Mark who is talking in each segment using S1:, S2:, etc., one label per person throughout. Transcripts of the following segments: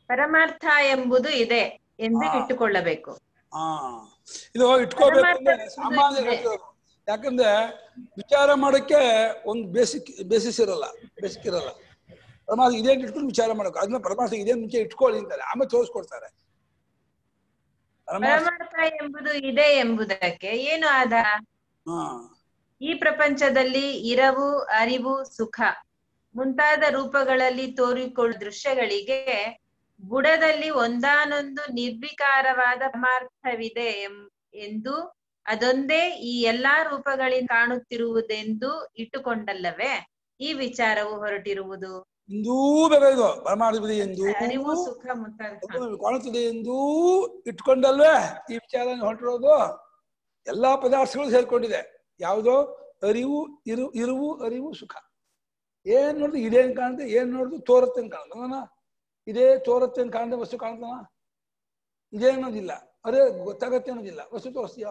S1: ಪರಮಾರ್ಥ ಎಂಬುದು ಇದೆ ಎಂದು
S2: ಹಾ.
S1: ಇಟ್ಟುಕೊಳ್ಳಬೇಕು
S2: ಹಾ ಇದು ಇಟ್ಕೋಬೇಕು ಅಂದ್ರೆ
S1: ಪರಮಾರ್ಥ
S2: ಸಾಮಾನ್ಯ
S1: ಇದೆ.
S2: ಹೇಳ್ತಿರೋದು. ಯಾಕಂದ್ರೆ ವಿಚಾರ ಮಾಡಕ್ಕೆ ಒಂದು ಬೇಸಿಕ್ ಬೇಸಿಸ್ ಇರಲ್ಲ ಬೇಸಿಕ್ ಇರಲ್ಲ ಪರಮಾರ್ಥ ಇದೇ ಇಟ್ಕೊಂಡು ವಿಚಾರ ಮಾಡಬೇಕು ಅದನ್ನ ಪರಮಾರ್ಥ ಇದೇ ಮುಂಚೆ ಇಟ್ಕೊಳ್ಳಿ ಅಂತಾರೆ ಆಮೇಲೆ ತೋರಿಸ್ಕೊಡ್ತಾರೆ ಪರಮಾರ್ಥ
S1: ಪರಮಾರ್ಥ ಎಂಬುದು ಇದೆ ಎಂಬುದಕ್ಕೆ ಏನು ಆಧಾರ
S2: ಹಾ
S1: ಈ ಪ್ರಪಂಚದಲ್ಲಿ ಇರವು ಅರಿವು ಸುಖ ಮುಂತಾದ ರೂಪಗಳಲ್ಲಿ ತೋರಿಕೊಳ್ಳುವ ದೃಶ್ಯಗಳಿಗೆ ಬುಡದಲ್ಲಿ ಒಂದಾನೊಂದು ನಿರ್ವಿಕಾರವಾದ ಪರಮಾರ್ಥವಿದೆ ಎಂ- ಎಂದು ಅದೊಂದೇ ಈ ಎಲ್ಲಾ ರೂಪಗಳಿಂದ ಕಾಣುತ್ತಿರುವುದೆಂದು ಇಟ್ಟುಕೊಂಡಲ್ಲವೇ ಈ ವಿಚಾರವು ಹೊರಟಿರುವುದು
S2: ಎಂದೂ ಬೇಕಾಗಿದ್ದು ಪರಮಾರ್ಥವಿದೆ ಎಂದು
S1: ಅರಿವು ಸುಖ ಮುಂತಾದ ಹಾ.
S2: ಕಾಣುತ್ತದೆ ಎಂದು ಇಟ್ಕೊಂಡಲ್ವೇ ಈ ವಿಚಾರ ಹೊರಟಿರೋದು ಎಲ್ಲಾ ಪದಾರ್ಥಗಳು ಸೇರ್ಕೊಂಡಿದೆ ಯಾವುದೋ ಅರಿವು ಇರು ಇರುವು ಅರಿವು ಸುಖ ಏನ್ ನೋಡಿದ್ರು ಇದೇನ್ ಕಾಣುತ್ತೆ ಏನ್ ನೋಡಿದ್ರು ತೋರುತ್ತೆ ಅಂತ ಕಾಣ್ತಾನ ಇದೇ ತೋರುತ್ತೆ ಅಂತ ಕಾಣುತ್ತೆ ವಸ್ತು ಕಾಣ್ತಾನ ಇದೇ ಅನ್ನೋದಿಲ್ಲ ಅದೇ ಗೊತ್ತಾಗತ್ತೆ ಅನ್ನೋದಿಲ್ಲ ವಸ್ತು ತೋರಿಸ್ತೀಯ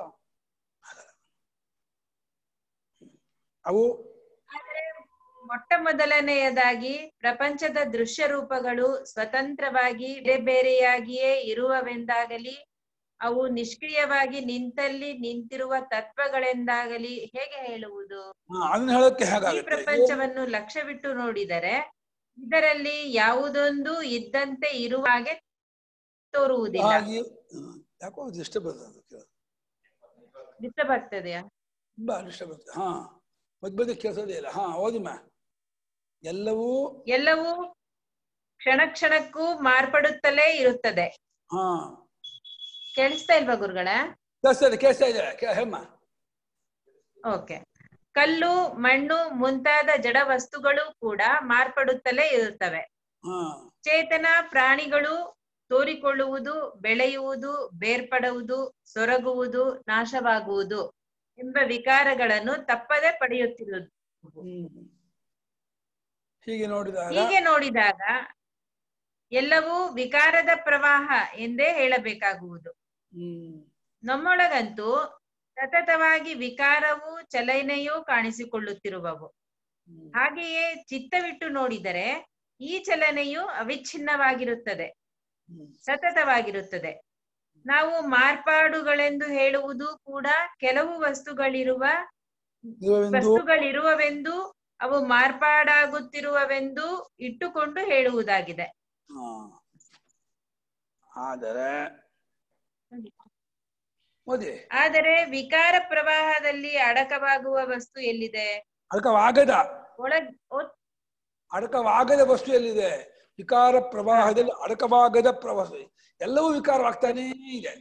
S2: ಅವು
S1: ಆದರೆ ಮೊಟ್ಟ ಮೊದಲನೆಯದಾಗಿ ಪ್ರಪಂಚದ ದೃಶ್ಯ ರೂಪಗಳು ಸ್ವತಂತ್ರವಾಗಿ ಬೇರೆ ಬೇರೆಯಾಗಿಯೇ ಇರುವವೆಂದಾಗಲಿ ಅವು ನಿಷ್ಕ್ರಿಯವಾಗಿ ನಿಂತಲ್ಲಿ ನಿಂತಿರುವ ತತ್ವಗಳೆಂದಾಗಲಿ ಹೇಗೆ ಹೇಳುವುದು
S2: ಹಾ, ಅದನ್ನ ಹೇಳಕ್ಕೆ
S1: ಈ
S2: ಹೇಗಾಗುತ್ತೆ
S1: ಪ್ರಪಂಚವನ್ನು ಲಕ್ಷ್ಯವಿಟ್ಟು ನೋಡಿದರೆ ಇದರಲ್ಲಿ ಯಾವುದೊಂದು ಇದ್ದಂತೆ ಇರುವ ಹಾಗೆ ತೋರುವುದಿಲ್ಲ
S2: ಹಾಗೆ ಹ್ಮ್, ಯಾಕೋ ಡಿಸ್ಟರ್ಬ್ ಬರ್ತದೆ
S1: ಡಿಸ್ಟರ್ಬ್ ಆಗ್ತದೆಯಾ
S2: ತುಂಬಾ ಡಿಸ್ಟರ್ಬ್ ಬರ್ತದೆ ಹಾ ಮಧ್ಯ ಮಧ್ಯ ಕೇಳಿಸೋದೇ ಇಲ್ಲ ಹಾ ಓದಿಮ್ಮ ಎಲ್ಲವೂ
S1: ಎಲ್ಲವೂ ಕ್ಷಣ ಕ್ಷಣಕ್ಕೂ ಮಾರ್ಪಡುತ್ತಲೇ ಇರುತ್ತದೆ
S2: ಹಾ
S1: ಕೇಳಿಸ್ತಾ ಇಲ್ವಾ ಗುರುಗಳ
S2: ಕೇಳಿಸ್ತಾ ಇದೆ ಕೇಳಿಸ್ತಾ ಇದೆ ಕೇ- ಹೇಮ್ಮ
S1: ಓಕೆ ಕಲ್ಲು ಮಣ್ಣು ಮುಂತಾದ ಜಡ ವಸ್ತುಗಳು ಕೂಡ ಮಾರ್ಪಡುತ್ತಲೇ ಇರುತ್ತವೆ
S2: ಹಾ
S1: ಚೇತನ ಪ್ರಾಣಿಗಳು ತೋರಿಕೊಳ್ಳುವುದು ಬೆಳೆಯುವುದು ಬೇರ್ಪಡುವುದು ಸೊರಗುವುದು ನಾಶವಾಗುವುದು ಎಂಬ ವಿಕಾರಗಳನ್ನು ತಪ್ಪದೆ ಪಡೆಯುತ್ತಿರುವುದು
S2: ಹ್ಮ್ ಹೀಗೆ ನೋಡಿದಾಗ
S1: ಹೀಗೆ ನೋಡಿದಾಗ ಎಲ್ಲವೂ ವಿಕಾರದ ಪ್ರವಾಹ ಎಂದೇ ಹೇಳಬೇಕಾಗುವುದು
S2: ಹ್ಮ್
S1: ನಮ್ಮೊಳಗಂತೂ ಸತತವಾಗಿ ವಿಕಾರವೂ ಚಲನೆಯೂ ಕಾಣಿಸಿಕೊಳ್ಳುತ್ತಿರುವವು
S2: ಹ್ಮ್.
S1: ಹಾಗೆಯೇ ಚಿತ್ತವಿಟ್ಟು ನೋಡಿದರೆ ಈ ಚಲನೆಯು ಅವಿಚ್ಛಿನ್ನವಾಗಿರುತ್ತದೆ
S2: ಹ್ಮ್.
S1: ಸತತವಾಗಿರುತ್ತದೆ ನಾವು ಮಾರ್ಪಾಡುಗಳೆಂದು ಹೇಳುವುದು ಕೂಡ ಕೆಲವು ವಸ್ತುಗಳಿರುವ
S2: ಇರುವೆಂದು
S1: ವಸ್ತುಗಳಿರುವವೆಂದು ಅವು ಮಾರ್ಪಾಡಾಗುತ್ತಿರುವವೆಂದು ಇಟ್ಟುಕೊಂಡು ಹೇಳುವುದಾಗಿದೆ
S2: ಹಾ. ಆದರೆ ಓದಿ
S1: ಆದರೆ ವಿಕಾರ ಪ್ರವಾಹದಲ್ಲಿ ಅಡಕವಾಗುವ ವಸ್ತು ಎಲ್ಲಿದೆ
S2: ಅಡಕವಾಗದ
S1: ಒಳಗ್ ಒ-
S2: ಅಡಕವಾಗದ ವಸ್ತು ಎಲ್ಲಿದೆ ವಿಕಾರ ಪ್ರವಾಹದಲ್ಲಿ ಅಡಕವಾಗದ ಪ್ರವಾಹ ಎಲ್ಲವೂ ವಿಕಾರವಾಗ್ತಾನೇ ಇದೆ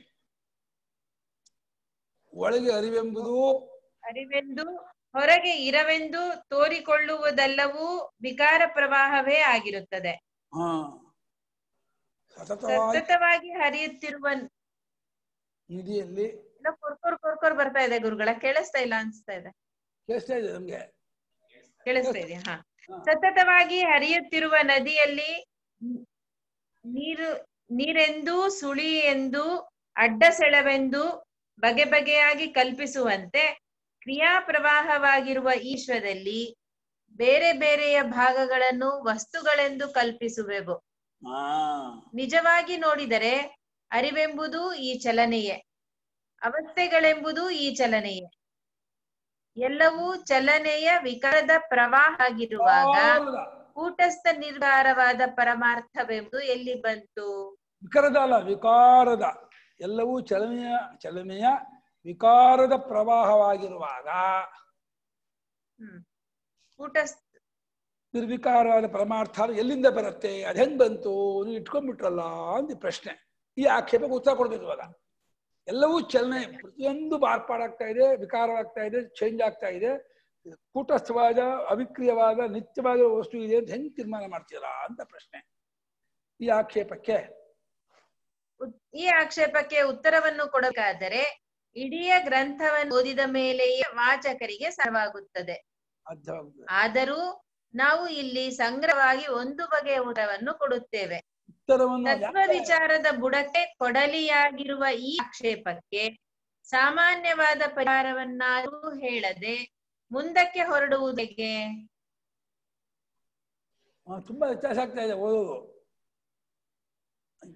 S2: ಒಳಗೆ ಅರಿವೆಂಬುದು
S1: ಅರಿವೆಂದು ಹೊರಗೆ ಇರವೆಂದು ತೋರಿಕೊಳ್ಳುವುದೆಲ್ಲವೂ ವಿಕಾರ ಪ್ರವಾಹವೇ ಆಗಿರುತ್ತದೆ
S2: ಹಾ ಸತತವಾಗಿ
S1: ಸತತವಾಗಿ ಹರಿಯುತ್ತಿರುವ
S2: ನಿಧಿಯಲ್ಲಿ
S1: ಎಲ್ಲ ಕೊರ್ಕೊರ್ ಕೊರ್ಕೊರ್ ಬರ್ತಾ ಇದೆ ಗುರುಗಳ ಕೇಳಿಸ್ತಾ ಇಲ್ಲ ಅನ್ಸ್ತಾ ಇದೆ
S2: ಕೇಳಿಸ್ತಾ ಇದೆ ನಮ್ಗೆ
S1: ಕೇಳಿಸ್ತಾ ಇದೆಯಾ ಹಾ
S2: ಹಾ.
S1: ಸತತವಾಗಿ ಹರಿಯುತ್ತಿರುವ ನದಿಯಲ್ಲಿ ನ್- ನೀರು ನೀರೆಂದು ಸುಳಿ ಎಂದು ಅಡ್ಡ ಸೆಳವೆಂದು ಬಗೆ ಬಗೆಯಾಗಿ ಕಲ್ಪಿಸುವಂತೆ ಕ್ರಿಯಾ ಪ್ರವಾಹವಾಗಿರುವ ಈಶ್ವರದಲ್ಲಿ ಬೇರೆ ಬೇರೆಯ ಭಾಗಗಳನ್ನು ವಸ್ತುಗಳೆಂದು ಕಲ್ಪಿಸುವೆವು
S2: ಹಾ
S1: ನಿಜವಾಗಿ ನೋಡಿದರೆ ಅರಿವೆಂಬುದು ಈ ಚಲನೆಯೇ ಅವಸ್ಥೆಗಳೆಂಬುದು ಈ ಚಲನೆಯೇ ಎಲ್ಲವೂ ಚಲನೆಯ ವಿಕಾರದ ಪ್ರವಾಹ ಆಗಿರುವಾಗ ಕೂಟಸ್ಥ ನಿರ್ಧಾರವಾದ ಪರಮಾರ್ಥವೆಂಬುದು ಎಲ್ಲಿ ಬಂತು
S2: ವಿಕಾರದ ಅಲ್ಲ ವಿಕಾರದ ಎಲ್ಲವೂ ಚಲನೆಯ ಚಲನೆಯ ವಿಕಾರದ ಪ್ರವಾಹವಾಗಿರುವಾಗ
S1: ಹ್ಮ್ ಕೂಟಸ್ಥ
S2: ನಿರ್ವಿಕಾರವಾದ ಪರಮಾರ್ಥ ಎಲ್ಲಿಂದ ಬರುತ್ತೆ ಅದ್ ಹೆಂಗ್ ಬಂತು ನೀವು ಇಟ್ಕೊಂಡ್ಬಿಟ್ರಲ್ಲ ಅಂತ ಪ್ರಶ್ನೆ ಈ ಆಕ್ಷೇಪಕ್ಕೆ ಉತ್ತರ ಕೊಡ್ಬೇಕು ಇವಾಗ ಎಲ್ಲವೂ ಚಲನೆ ಪ್ರತಿಯೊಂದು ಮಾರ್ಪಾಡಾಗ್ತಾ ಇದೆ ವಿಕಾರವಾಗ್ತಾ ಇದೆ ಚೇಂಜ್ ಆಗ್ತಾ ಇದೆ ಕೂಟಸ್ಥವಾದ ಅವಿಕ್ರಿಯವಾದ ನಿತ್ಯವಾದ ವಸ್ತು ಇದೆ ಅಂತ ಹೆಂಗ್ ತೀರ್ಮಾನ ಮಾಡ್ತೀರಾ ಅಂತ ಪ್ರಶ್ನೆ ಈ ಆಕ್ಷೇಪಕ್ಕೆ
S1: ಉತ್- ಈ ಆಕ್ಷೇಪಕ್ಕೆ ಉತ್ತರವನ್ನು ಕೊಡಬೇಕಾದರೆ ಇಡೀ ಗ್ರಂಥವನ್ನು ಓದಿದ ಮೇಲೆಯೇ ವಾಚಕರಿಗೆ ಸಾಧ್ಯವಾಗುತ್ತದೆ
S2: ಸಾಧ್ಯವಾಗುತ್ತದೆ
S1: ಆದರೂ ನಾವು ಇಲ್ಲಿ ಸಂಗ್ರಹವಾಗಿ ಒಂದು ಬಗೆಯ ಉತ್ತರವನ್ನು ಕೊಡುತ್ತೇವೆ
S2: ಉತ್ತರವನ್ನು
S1: ತತ್ವ ವಿಚಾರದ ಬುಡಕ್ಕೆ ಕೊಡಲಿಯಾಗಿರುವ ಈ ಆಕ್ಷೇಪಕ್ಕೆ ಸಾಮಾನ್ಯವಾದ ಪರಿಹಾರವನ್ನಾದರೂ ಹೇಳದೆ ಮುಂದಕ್ಕೆ ಹೊರಡುವುದು ಹೇಗೆ
S2: ಆ, ತುಂಬಾ ವ್ಯತ್ಯಾಸ ಆಗ್ತಾ ಇದೆ ಓದೋದು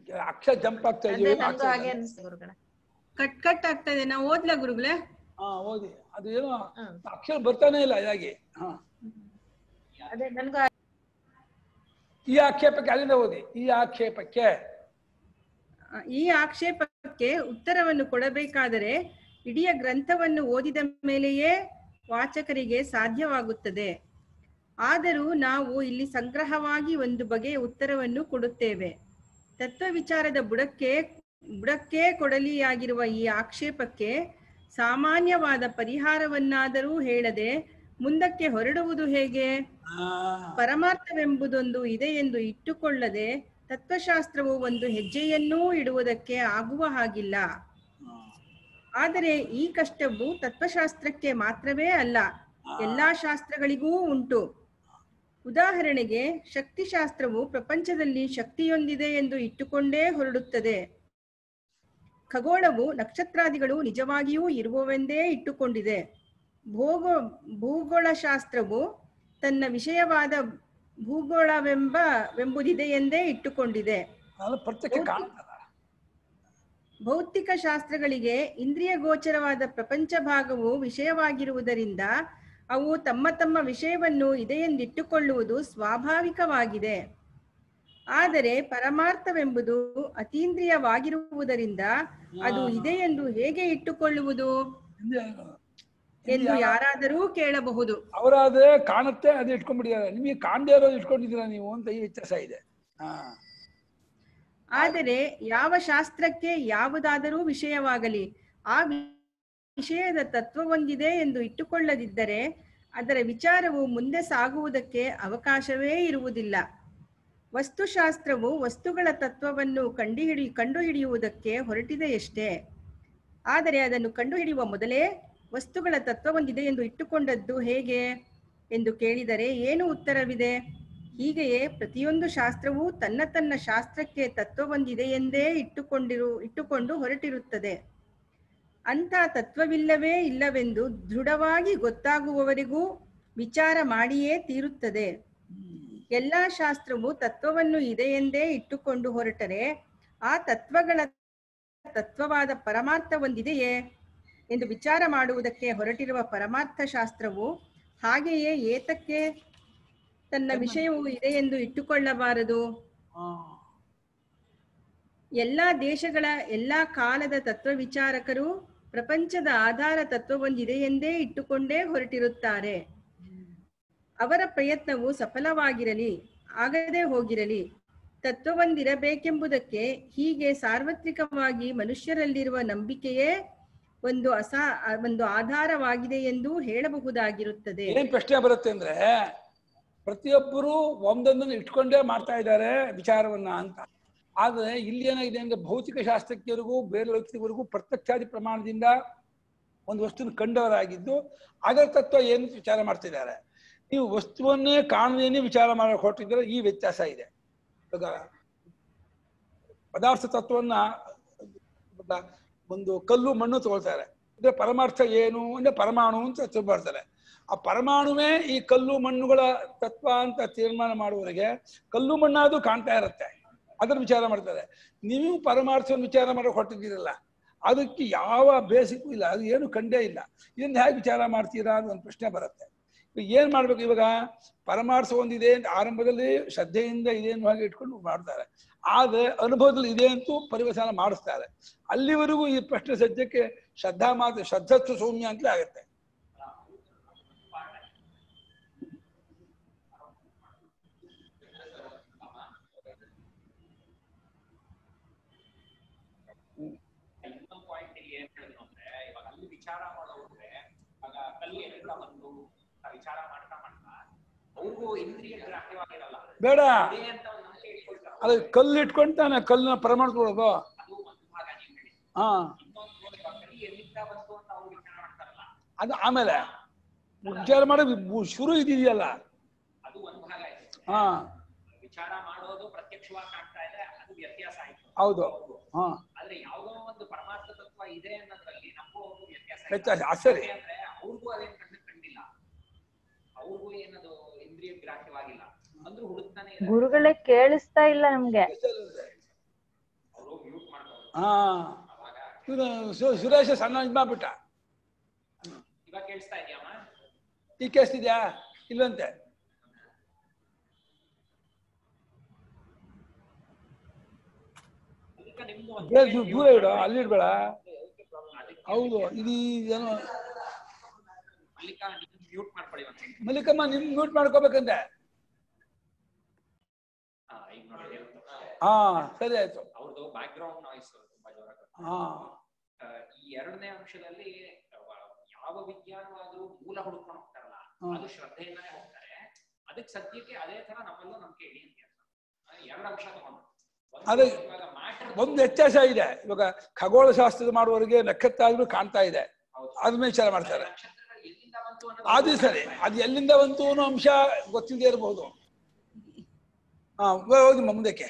S2: ಅಕ್ಷರ ಜಂಪ್ ಆಗ್ತಾ
S1: ಅಂದ್ರೆ
S2: ಇದೆಯೋ
S1: ನಂಗೂ ಹಾಗೆ ಅನಿಸ್ತು ಗುರುಗಳ
S3: ಕಟ್ ಕಟ್ ಆಗ್ತಾ ಇದೆ ನಾವು ಓದ್ಲಾ ಗುರುಗಳೇ
S2: ಹಾ ಓದಿ ಅದು ಏನೋ
S1: ಹ್ಮ್.
S2: ಅಕ್ಷರ ಬರ್ತಾನೆ ಇಲ್ಲ ಇದಾಗಿ ಹಾ
S1: ಅದೇ ನನ್ಗೂ
S2: ಈ ಆಕ್ಷೇಪಕ್ಕೆ ಅಲ್ಲಿಂದ ಓದಿ ಈ ಆಕ್ಷೇಪಕ್ಕೆ
S3: ಆ, ಈ ಆಕ್ಷೇಪಕ್ಕೆ ಉತ್ತರವನ್ನು ಕೊಡಬೇಕಾದರೆ ಇಡೀ ಗ್ರಂಥವನ್ನು ಓದಿದ ಮೇಲೆಯೇ ವಾಚಕರಿಗೆ ಸಾಧ್ಯವಾಗುತ್ತದೆ ಆದರೂ ನಾವು ಇಲ್ಲಿ ಸಂಗ್ರಹವಾಗಿ ಒಂದು ಬಗೆಯ ಉತ್ತರವನ್ನು ಕೊಡುತ್ತೇವೆ ತತ್ವ ವಿಚಾರದ ಬುಡಕ್ಕೆ ಬುಡಕ್ಕೆ ಕೊಡಲಿಯಾಗಿರುವ ಈ ಆಕ್ಷೇಪಕ್ಕೆ ಸಾಮಾನ್ಯವಾದ ಪರಿಹಾರವನ್ನಾದರೂ ಹೇಳದೆ ಮುಂದಕ್ಕೆ ಹೊರಡುವುದು ಹೇಗೆ
S2: ಆ,
S3: ಪರಮಾರ್ಥವೆಂಬುದೊಂದು ಇದೆ ಎಂದು ಇಟ್ಟುಕೊಳ್ಳದೆ ತತ್ವಶಾಸ್ತ್ರವು ಒಂದು ಹೆಜ್ಜೆಯನ್ನೂ ಇಡುವುದಕ್ಕೆ ಆಗುವ ಹಾಗಿಲ್ಲ
S2: ಆ,
S3: ಆದರೆ ಈ ಕಷ್ಟವು ತತ್ವಶಾಸ್ತ್ರಕ್ಕೆ ಮಾತ್ರವೇ ಅಲ್ಲ ಎಲ್ಲಾ ಶಾಸ್ತ್ರಗಳಿಗೂ ಉಂಟು ಉದಾಹರಣೆಗೆ ಶಕ್ತಿಶಾಸ್ತ್ರವು ಪ್ರಪಂಚದಲ್ಲಿ ಶಕ್ತಿಯೊಂದಿದೆ ಎಂದು ಇಟ್ಟುಕೊಂಡೇ ಹೊರಡುತ್ತದೆ ಖಗೋಳವು ನಕ್ಷತ್ರಾದಿಗಳು ನಿಜವಾಗಿಯೂ ಇರುವವೆಂದೇ ಇಟ್ಟುಕೊಂಡಿದೆ ಭೂಗೋ ಭೂಗೋಳಶಾಸ್ತ್ರವು ತನ್ನ ವಿಷಯವಾದ ಭೂಗೋಳವೆಂಬ ವೆಂಬುದಿದೆ ಎಂದೇ ಇಟ್ಟುಕೊಂಡಿದೆ
S2: ನಾನು ಪ್ರತ್ಯಕ್ಷ ಕಾಣ್ತದ
S3: ಭೌತಿಕ ಶಾಸ್ತ್ರಗಳಿಗೆ ಇಂದ್ರಿಯ ಗೋಚರವಾದ ಪ್ರಪಂಚ ಭಾಗವು ವಿಷಯವಾಗಿರುವುದರಿಂದ ಅವು ತಮ್ಮ ತಮ್ಮ ವಿಷಯವನ್ನು ಇದೆಯೆಂದಿಟ್ಟುಕೊಳ್ಳುವುದು ಸ್ವಾಭಾವಿಕವಾಗಿದೆ ಆದರೆ ಪರಮಾರ್ಥವೆಂಬುದು ಅತೀಂದ್ರಿಯವಾಗಿರುವುದರಿಂದ ಅದು ಇದೆ ಎಂದು ಹೇಗೆ ಇಟ್ಟುಕೊಳ್ಳುವುದು ಎಂದು ಯಾರಾದರೂ ಕೇಳಬಹುದು
S2: ಅವರಾದ್ರೆ ಕಾಣುತ್ತೆ ಅದು ಇಟ್ಕೊಂಡ್ಬಿಟ್ಟಿದ್ದಾರೆ ನಿಮಗೆ ಕಾಣದೇ ಇರೋದು ಇಟ್ಕೊಂಡಿದ್ದೀರಾ ನೀವು ಅಂತ ಈ ವ್ಯತ್ಯಾಸ ಇದೆ ಹಾ
S3: ಆದರೆ ಯಾವ ಶಾಸ್ತ್ರಕ್ಕೆ ಯಾವುದಾದರೂ ವಿಷಯವಾಗಲಿ ಆ ವಿ- ವಿಷಯದ ತತ್ವವೊಂದಿದೆ ಎಂದು ಇಟ್ಟುಕೊಳ್ಳದಿದ್ದರೆ ಅದರ ವಿಚಾರವು ಮುಂದೆ ಸಾಗುವುದಕ್ಕೆ ಅವಕಾಶವೇ ಇರುವುದಿಲ್ಲ ವಸ್ತುಶಾಸ್ತ್ರವು ವಸ್ತುಗಳ ತತ್ವವನ್ನು ಕಂಡುಹಿಡಿ ಕಂಡುಹಿಡಿಯುವುದಕ್ಕೆ ಹೊರಟಿದೆಯಷ್ಟೇ ಆದರೆ ಅದನ್ನು ಕಂಡುಹಿಡಿಯುವ ಮೊದಲೇ ವಸ್ತುಗಳ ತತ್ವವೊಂದಿದೆ ಎಂದು ಇಟ್ಟುಕೊಂಡದ್ದು ಹೇಗೆ ಎಂದು ಕೇಳಿದರೆ ಏನು ಉತ್ತರವಿದೆ ಹೀಗೆಯೇ ಪ್ರತಿಯೊಂದು ಶಾಸ್ತ್ರವೂ ತನ್ನ ತನ್ನ ಶಾಸ್ತ್ರಕ್ಕೆ ತತ್ವವೊಂದಿದೆ ಎಂದೇ ಇಟ್ಟುಕೊಂಡಿರು ಇಟ್ಟುಕೊಂಡು ಹೊರಟಿರುತ್ತದೆ ಅಂಥ ತತ್ವವಿಲ್ಲವೇ ಇಲ್ಲವೆಂದು ದೃಢವಾಗಿ ಗೊತ್ತಾಗುವವರೆಗೂ ವಿಚಾರ ಮಾಡಿಯೇ ತೀರುತ್ತದೆ ಎಲ್ಲಾ ಶಾಸ್ತ್ರವು ತತ್ವವನ್ನು ಇದೆ ಎಂದೇ ಇಟ್ಟುಕೊಂಡು ಹೊರಟರೆ ಆ ತತ್ವಗಳ ತತ್ವವಾದ ಪರಮಾರ್ಥ ಒಂದಿದೆಯೇ ಎಂದು ವಿಚಾರ ಮಾಡುವುದಕ್ಕೆ ಹೊರಟಿರುವ ಪರಮಾರ್ಥ ಶಾಸ್ತ್ರವು ಹಾಗೆಯೇ ಏತಕ್ಕೆ ತನ್ನ ವಿಷಯವು ಇದೆ ಎಂದು ಇಟ್ಟುಕೊಳ್ಳಬಾರದು
S2: ಹಾ
S3: ಎಲ್ಲಾ ದೇಶಗಳ ಎಲ್ಲಾ ಕಾಲದ ತತ್ವ ವಿಚಾರಕರು ಪ್ರಪಂಚದ ಆಧಾರ ತತ್ವವೊಂದಿದೆ ಎಂದೇ ಇಟ್ಟುಕೊಂಡೇ ಹೊರಟಿರುತ್ತಾರೆ ಅವರ ಪ್ರಯತ್ನವು ಸಫಲವಾಗಿರಲಿ ಆಗದೆ ಹೋಗಿರಲಿ ತತ್ವವೊಂದಿರಬೇಕೆಂಬುದಕ್ಕೆ ಹೀಗೆ ಸಾರ್ವತ್ರಿಕವಾಗಿ ಮನುಷ್ಯರಲ್ಲಿರುವ ನಂಬಿಕೆಯೇ ಒಂದು ಅಸಾ ಒಂದು ಆಧಾರವಾಗಿದೆ ಎಂದು ಹೇಳಬಹುದಾಗಿರುತ್ತದೆ
S2: ಏನ್ ಪ್ರಶ್ನೆ ಬರುತ್ತೆ ಅಂದ್ರೆ ಪ್ರತಿಯೊಬ್ಬರು ಒಂದೊಂದನ್ನು ಇಟ್ಕೊಂಡೇ ಮಾಡ್ತಾ ಇದ್ದಾರೆ ವಿಚಾರವನ್ನ ಅಂತ ಆದ್ರೆ ಇಲ್ಲಿ ಏನಾಗಿದೆ ಅಂದ್ರೆ ಭೌತಿಕ ಶಾಸ್ತ್ರಜ್ಞರಿಗೂ ಬೇರೆ ವ್ಯಕ್ತಿಗಳಿಗೂ ಪ್ರತ್ಯಕ್ಷಾದಿ ಪ್ರಮಾಣದಿಂದ ಒಂದು ವಸ್ತುನ ಕಂಡವರಾಗಿದ್ದು ಅದರ ತತ್ವ ಏನು ಅಂತ ವಿಚಾರ ಮಾಡ್ತಿದ್ದಾರೆ ನೀವು ವಸ್ತುವನ್ನೇ ಕಾಣದೇನೆ ವಿಚಾರ ಮಾಡಕ್ಕೆ ಹೊರಟಿದ್ರೆ ಈ ವ್ಯತ್ಯಾಸ ಇದೆ ಇವಾಗ ಪದಾರ್ಥ ತತ್ವವನ್ನ ಗೊತ್ತಾ? ಒಂದು ಕಲ್ಲು ಮಣ್ಣು ತಗೊಳ್ತಾರೆ ಅಂದ್ರೆ ಪರಮಾರ್ಥ ಏನು ಅಂದ್ರೆ ಪರಮಾಣು ಅಂತ ತಿಳ್ಬಾರ್ತಾರೆ ಆ ಪರಮಾಣುವೇ ಈ ಕಲ್ಲು ಮಣ್ಣುಗಳ ತತ್ವ ಅಂತ ತೀರ್ಮಾನ ಮಾಡುವವರೆಗೆ ಕಲ್ಲು ಮಣ್ಣಾದ್ರೂ ಕಾಣ್ತಾ ಇರುತ್ತೆ ಅದರ ವಿಚಾರ ಮಾಡ್ತಾರೆ ನೀವು ಪರಮಾರ್ಥವನ್ನು ವಿಚಾರ ಮಾಡಕ್ ಹೊರಟಿದ್ದೀರಲ್ಲ ಅದಕ್ಕೆ ಯಾವ ಬೇಸಿಕ್ಕು ಇಲ್ಲ ಅದು ಏನು ಕಂಡೇ ಇಲ್ಲ ಇದನ್ನ ಹೇಗೆ ವಿಚಾರ ಮಾಡ್ತೀರಾ ಅಂತ ಒಂದು ಪ್ರಶ್ನೆ ಬರುತ್ತೆ ಇವಾಗ ಏನ್ ಮಾಡ್ಬೇಕು ಇವಾಗ ಪರಮಾರ್ಥ ಒಂದಿದೆ ಅಂತ ಆರಂಭದಲ್ಲಿ ಶ್ರದ್ಧೆಯಿಂದ ಇದೆ ಅನ್ನೋ ಹಾಗೆ ಇಟ್ಕೊಂಡು ಮಾಡ್ತಾರೆ ಆದ್ರೆ ಅನುಭವದಲ್ಲಿ ಇದೆ ಅಂತೂ ಪರಿವಸನ ಮಾಡಿಸ್ತಾರೆ ಅಲ್ಲಿವರೆಗೂ ಈ ಪ್ರಶ್ನೆ ಸದ್ಯಕ್ಕೆ ಶ್ರದ್ಧಾ ಮಾತ್ರ ಶ್ರದ್ಧತ್ವ ಸೌಮ್ಯ ಅಂತಲೇ ಆಗುತ್ತೆ
S4: ಇನ್ನೊಂದು ಪಾಯಿಂಟ್ ಇಲ್ಲಿ ಏನ್ ಹೇಳಿದ್ರು ಅಂದ್ರೆ ಇವಾಗ ಅಲ್ಲಿ ವಿಚಾರ ಮಾಡೋದ್ರೆ ಇವಾಗ ಕಲ್ಲಿ ಎಲ್ಲಿಂದ ಬಂದು ಆ ವಿಚಾರ ಮಾಡ್ತಾ ಮಾಡ್ತಾ ಅವ್ರಿಗೂ ಇಂದ್ರಿಯ ಗ್ರಾಹ್ಯವಾಗಿರಲ್ಲ
S2: ಬೇಡ
S4: ಇದೆ ಅಂತ ಒಂದು ನಂಬಿಕೆ ಇಟ್ಕೊಳ್ತಾರೆ
S2: ಅದು ಕಲ್ಲು ಇಟ್ಕೊಂತಾನೆ ಕಲ್ಲಿನ ಪರಮಾಣು ತಗೊಳ್ಳೋದು
S4: ಅದು ಒಂದು ಭಾಗ ನೀವು ಹೇಳಿ
S2: ಹಾ
S4: ಇನ್ನೊಂದು ಇವಾಗ ಕಲ್ಲಿ ಎಲ್ಲಿಂದ ಬಂತು ಅಂತ ಅವ್ರು ವಿಚಾರ ಮಾಡ್ತಾರಲ್ಲ
S2: ಅದು ಆಮೇಲೆ ವಿಚಾರ ಮಾಡೋ ಶುರು ಇದೆಯಲ್ಲ
S4: ಅದು ಒಂದು ಭಾಗ ಆಯ್ತು
S2: ಹಾ
S4: ವಿಚಾರ ಮಾಡೋದು ಪ್ರತ್ಯಕ್ಷವಾಗಿ ಕಾಣ್ತಾ ಇದೆ ಅದು ವ್ಯತ್ಯಾಸ ಆಯ್ತು
S2: ಹೌದು ಹಾ
S4: ಆದ್ರೆ ಯಾವುದೋ ಒಂದು ಪರಮಾರ್ಥ ತತ್ವ ಇದೆ ಅನ್ನೋದ್ರಲ್ಲಿ ನಮಗೂ ಅವ್ರಿಗೂ ವ್ಯತ್ಯಾಸ ಇಲ್ಲ.
S2: ವ್ಯತ್ಯಾಸ, ಆ, ಸರಿ.
S4: ಯಾಕೆ ಅಂದ್ರೆ ಅವ್ರಿಗೂ ಅದೇನ್ ಕಣ್ಣು ಕಂಡಿಲ್ಲ ಅವ್ರಿಗೂ ಏನದು ಇಂದ್ರಿಯ ಗ್ರಾಹ್ಯವಾಗಿಲ್ಲ ಅಂದ್ರೂ ಹುಡುಕ್ತಾನೆ ಇದೆ
S5: ಗುರುಗಳೇ ಕೇಳಿಸ್ತಾ ಇಲ್ಲ ನಮ್ಗೆ
S2: ಹಾ ಇವನು ಸು- ಸುರೇಶ ಸಣ್ಣ ಇದ್ ಮಾಡ್ಬಿಟ್ಟ
S4: ಇವಾಗ ಕೇಳಿಸ್ತಾ ಇದೆಯಮ್ಮ
S2: ಈ ಕೇಳಿಸ್ತಿದ್ಯಾ ಇಲ್ಲಂತೆ
S4: ಅದಕ್ಕೆ ನಿಮ್ದು ಒಂದು
S2: ಬೇರೆ ದೂ- ದೂರ ಇಡು ಅಲ್ಲಿ ಇಡ್ಬೇಡ ಹೌದು ಇದು ಏನೋ
S4: ಮಲ್ಲಿಕಾ ಮ್ಯೂಟ್ ಮಾಡ್ಕೊಳ್ಳಿ ಒಂದು
S2: ಮಲ್ಲಿಕಮ್ಮ ನಿಮ್ ಮ್ಯೂಟ್ ಮಾಡ್ಕೋಬೇಕಂತೆ
S4: ಹಾ ಈಗ ನೋಡಿ
S2: ಹಾ ಸರಿ ಆಯ್ತು
S4: ಅವ್ರದ್ದು ಬ್ಯಾಕ್ ಗ್ರೌಂಡ್ ನಾಯ್ಸ್ ತುಂಬಾ ಜೋರಾಗಿ
S2: ಹಾ
S4: ಆ, ಈ ಎರಡನೇ ಅಂಶದಲ್ಲಿ ಆ, ಯಾವ ವಿಜ್ಞಾನವಾದ್ರೂ ಮೂಲ ಹುಡುಕೊಂಡು ಹೋಗ್ತಾರಲ್ಲ
S2: ಹ್ಮ್.
S4: ಅದು ಶ್ರದ್ಧೆಯಿಂದಾನೇ ಹೋಗ್ತಾರೆ ಅದಕ್ಕೆ ಸದ್ಯಕ್ಕೆ ಅದೇ ತರ ನಮ್ಮಲ್ಲೂ ನಂಬಿಕೆ ಇಳಿಯುತ್ತೆ ಅಂತ ಆ, ಎರಡು ಅಂಶ ತಗೊಂಡು ಒಂದು
S2: ಅದೇ
S4: ಇವಾಗ matter
S2: ಒಂದು ವ್ಯತ್ಯಾಸ ಇದೆ ಇವಾಗ ಖಗೋಳ ಶಾಸ್ತ್ರದ ಮಾಡುವವರಿಗೆ ನಕ್ಷತ್ರ ಆದ್ರೂ ಕಾಣ್ತಾ ಇದೆ
S4: ಹೌದು.
S2: ಅದ್ರ ಮೇಲೆ ವಿಚಾರ ಮಾಡ್ತಾರೆ
S4: ನಕ್ಷತ್ರಗಳು ಎಲ್ಲಿಂದ ಬಂತು ಅನ್ನೋದು
S2: ಅದು ಸರಿ ಅದು ಎಲ್ಲಿಂದ ಬಂತು ಅನ್ನೋ ಅಂಶ ಗೊತ್ತಿಲ್ಲದೆ ಇರಬಹುದು ಹಾ ಹೋಗಿ ಮುಂದಕ್ಕೆ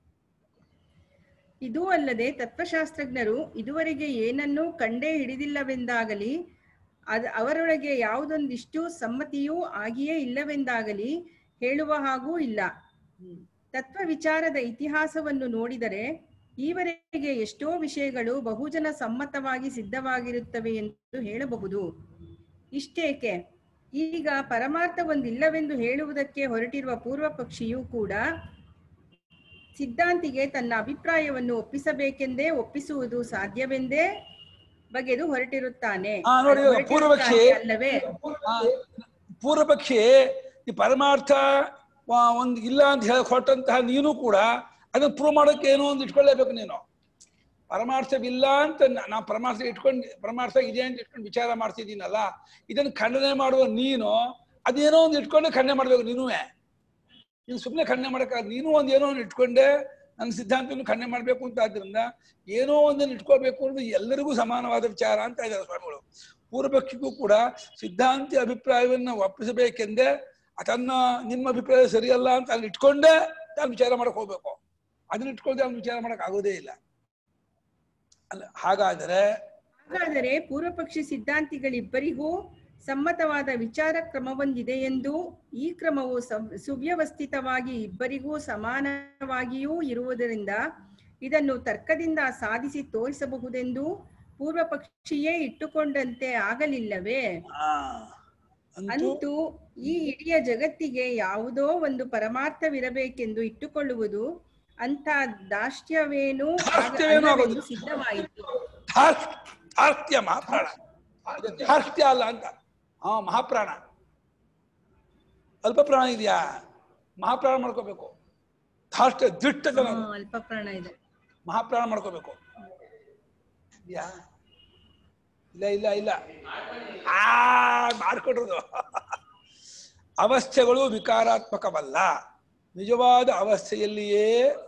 S3: ಇದೂ ಅಲ್ಲದೆ ತತ್ವಶಾಸ್ತ್ರಜ್ಞರು ಇದುವರೆಗೆ ಏನನ್ನೂ ಕಂಡೇ ಹಿಡಿದಿಲ್ಲವೆಂದಾಗಲಿ ಅದ ಅವರೊಳಗೆ ಯಾವುದೊಂದಿಷ್ಟು ಸಮ್ಮತಿಯೂ ಆಗಿಯೇ ಇಲ್ಲವೆಂದಾಗಲಿ ಹೇಳುವ ಹಾಗೂ ಇಲ್ಲ ತತ್ವ ವಿಚಾರದ ಇತಿಹಾಸವನ್ನು ನೋಡಿದರೆ ಈವರೆಗೆ ಎಷ್ಟೋ ವಿಷಯಗಳು ಬಹುಜನ ಸಮ್ಮತವಾಗಿ ಸಿದ್ಧವಾಗಿರುತ್ತವೆ ಎಂದು ಹೇಳಬಹುದು ಇಷ್ಟೇಕೆ ಈಗ ಪರಮಾರ್ಥ ಒಂದಿಲ್ಲವೆಂದು ಹೇಳುವುದಕ್ಕೆ ಹೊರಟಿರುವ ಪೂರ್ವ ಪಕ್ಷಿಯೂ ಕೂಡ ಸಿದ್ಧಾಂತಿಗೆ ತನ್ನ ಅಭಿಪ್ರಾಯವನ್ನು ಒಪ್ಪಿಸಬೇಕೆಂದೇ ಒಪ್ಪಿಸುವುದು ಸಾಧ್ಯವೆಂದೇ ಬಗೆದು ಹೊರಟಿರುತ್ತಾನೆ
S2: ಹಾ, ನೋಡಿ,
S3: ಹೊರಟಿರುತ್ತಾನೆ
S2: ಪೂರ್ವಪಕ್ಷಿ.
S3: ಅಲ್ಲವೇ
S2: ಆ, ಪೂರ್ವ ಪಕ್ಷಿ ಈ ಪರಮಾರ್ಥ ಆ, ಒಂದು ಇಲ್ಲ ಅಂತ ಹೇಳಕ್ ಹೊರಟಂತಹ ನೀನು ಕೂಡ ಅದನ್ನ ಪ್ರೂವ್ ಮಾಡೋಕೆ ಏನೋ ಒಂದು ಇಟ್ಕೊಳ್ಳೇಬೇಕು ನೀನು ಪರಮಾರ್ಥವಿಲ್ಲ ಅಂತ ನಾ- ನಾ ಪರಮಾರ್ಥ ಇಟ್ಕೊಂಡು ಪರಮಾರ್ಥ ಇದೆ ಅಂತ ಇಟ್ಕೊಂಡು ವಿಚಾರ ಮಾಡ್ತಿದ್ದೀನಲ್ಲ ಇದನ್ನ ಖಂಡನೆ ಮಾಡುವ ನೀನು ಅದೇನೋ ಒಂದು ಇಟ್ಕೊಂಡೆ ಖಂಡನೆ ಮಾಡ್ಬೇಕು ನೀನುವೇ ನೀನು ಸುಮ್ಮನೆ ಖಂಡನೆ ಮಾಡಕ್ಕ ನೀನು ಒಂದು ಏನೋ ಒಂದು ಇಟ್ಕೊಂಡೆ ನನ್ನ ಸಿದ್ಧಾಂತವನ್ನು ಖಂಡನೆ ಮಾಡ್ಬೇಕು ಅಂತ ಆದ್ರಿಂದ ಏನೋ ಒಂದನ್ನು ಇಟ್ಕೋಬೇಕು ಅನ್ನೋದು ಎಲ್ಲರಿಗೂ ಸಮಾನವಾದ ವಿಚಾರ ಅಂತ ಇದ್ದಾರೆ ಸ್ವಾಮಿಗಳು ಪೂರ್ವಪಕ್ಷಿಗೂ ಕೂಡ ಸಿದ್ಧಾಂತಿ ಅಭಿಪ್ರಾಯವನ್ನು ಒಪ್ಪಿಸಬೇಕೆಂದೇ ತನ್ನ ನಿಮ್ಮ ಅಭಿಪ್ರಾಯ ಸರಿಯಲ್ಲ ಅಂತ ಅಲ್ಲಿ ಇಟ್ಕೊಂಡೇ ತಾನು ವಿಚಾರ ಮಾಡಕ್ ಹೋಗ್ಬೇಕು ಅದನ್ನ ಇಟ್ಕೊಳ್ದೆ ಅವ್ನು ವಿಚಾರ ಮಾಡಕ್ ಆಗೋದೇ ಇಲ್ಲ ಅಲ್ಲ ಹಾಗಾದರೆ
S3: ಹಾಗಾದರೆ ಪೂರ್ವಪಕ್ಷಿ ಸಿದ್ಧಾಂತಿಗಳಿಬ್ಬರಿಗೂ ಸಮ್ಮತವಾದ ವಿಚಾರ ಕ್ರಮವೊಂದಿದೆ ಎಂದು ಈ ಕ್ರಮವು ಸವ್- ಸುವ್ಯವಸ್ಥಿತವಾಗಿ ಇಬ್ಬರಿಗೂ ಸಮಾನವಾಗಿಯೂ ಇರುವುದರಿಂದ ಇದನ್ನು ತರ್ಕದಿಂದ ಸಾಧಿಸಿ ತೋರಿಸಬಹುದೆಂದು ಪೂರ್ವಪಕ್ಷಿಯೇ ಇಟ್ಟುಕೊಂಡಂತೆ ಆಗಲಿಲ್ಲವೇ
S2: ಆ, ಅಂತೂ
S3: ಅಂತೂ ಈ ಇಡೀ ಜಗತ್ತಿಗೆ ಯಾವುದೋ ಒಂದು ಪರಮಾರ್ಥವಿರಬೇಕೆಂದು ಇಟ್ಟುಕೊಳ್ಳುವುದು ಅಂತ ದಾಷ್ಟ್ಯವೇನೂ ಆಗ-
S2: ದಾಷ್ಟ್ಯವೇನೂ
S3: ಅಲ್ಲವೆಂದು
S2: ಆಗೋದಿಲ್ಲ.
S3: ಸಿದ್ಧವಾಯಿತು
S2: ಧಾರ್- ಧಾರ್ಷ್ಟ್ಯ ಮಹಾಪ್ರಾಣ ಇದು ಧಾರ್ಷ್ಟ್ಯ ಅಲ್ಲ ಅಂತ ಹಾ ಮಹಾಪ್ರಾಣ ಅಲ್ಪ ಪ್ರಾಣ ಇದೆಯಾ ಮಹಾಪ್ರಾಣ ಮಾಡ್ಕೋಬೇಕು ಧಾರ್ಷ್ಟ್ಯ ದಿಟ್ಟತನ ಅದು.
S3: ಹ್ಮ್, ಅಲ್ಪ ಪ್ರಾಣ ಇದೆ
S2: ಮಹಾಪ್ರಾಣ ಮಾಡ್ಕೋಬೇಕು ಇದೆಯಾ ಇಲ್ಲ ಇಲ್ಲ ಇಲ್ಲ ಆ ಮಾಡ್ಕೊಟ್ರದು ಅವಸ್ಥೆಗಳು ವಿಕಾರಾತ್ಮಕವಲ್ಲ ನಿಜವಾದ ಅವಸ್ಥೆಯಲ್ಲಿಯೇ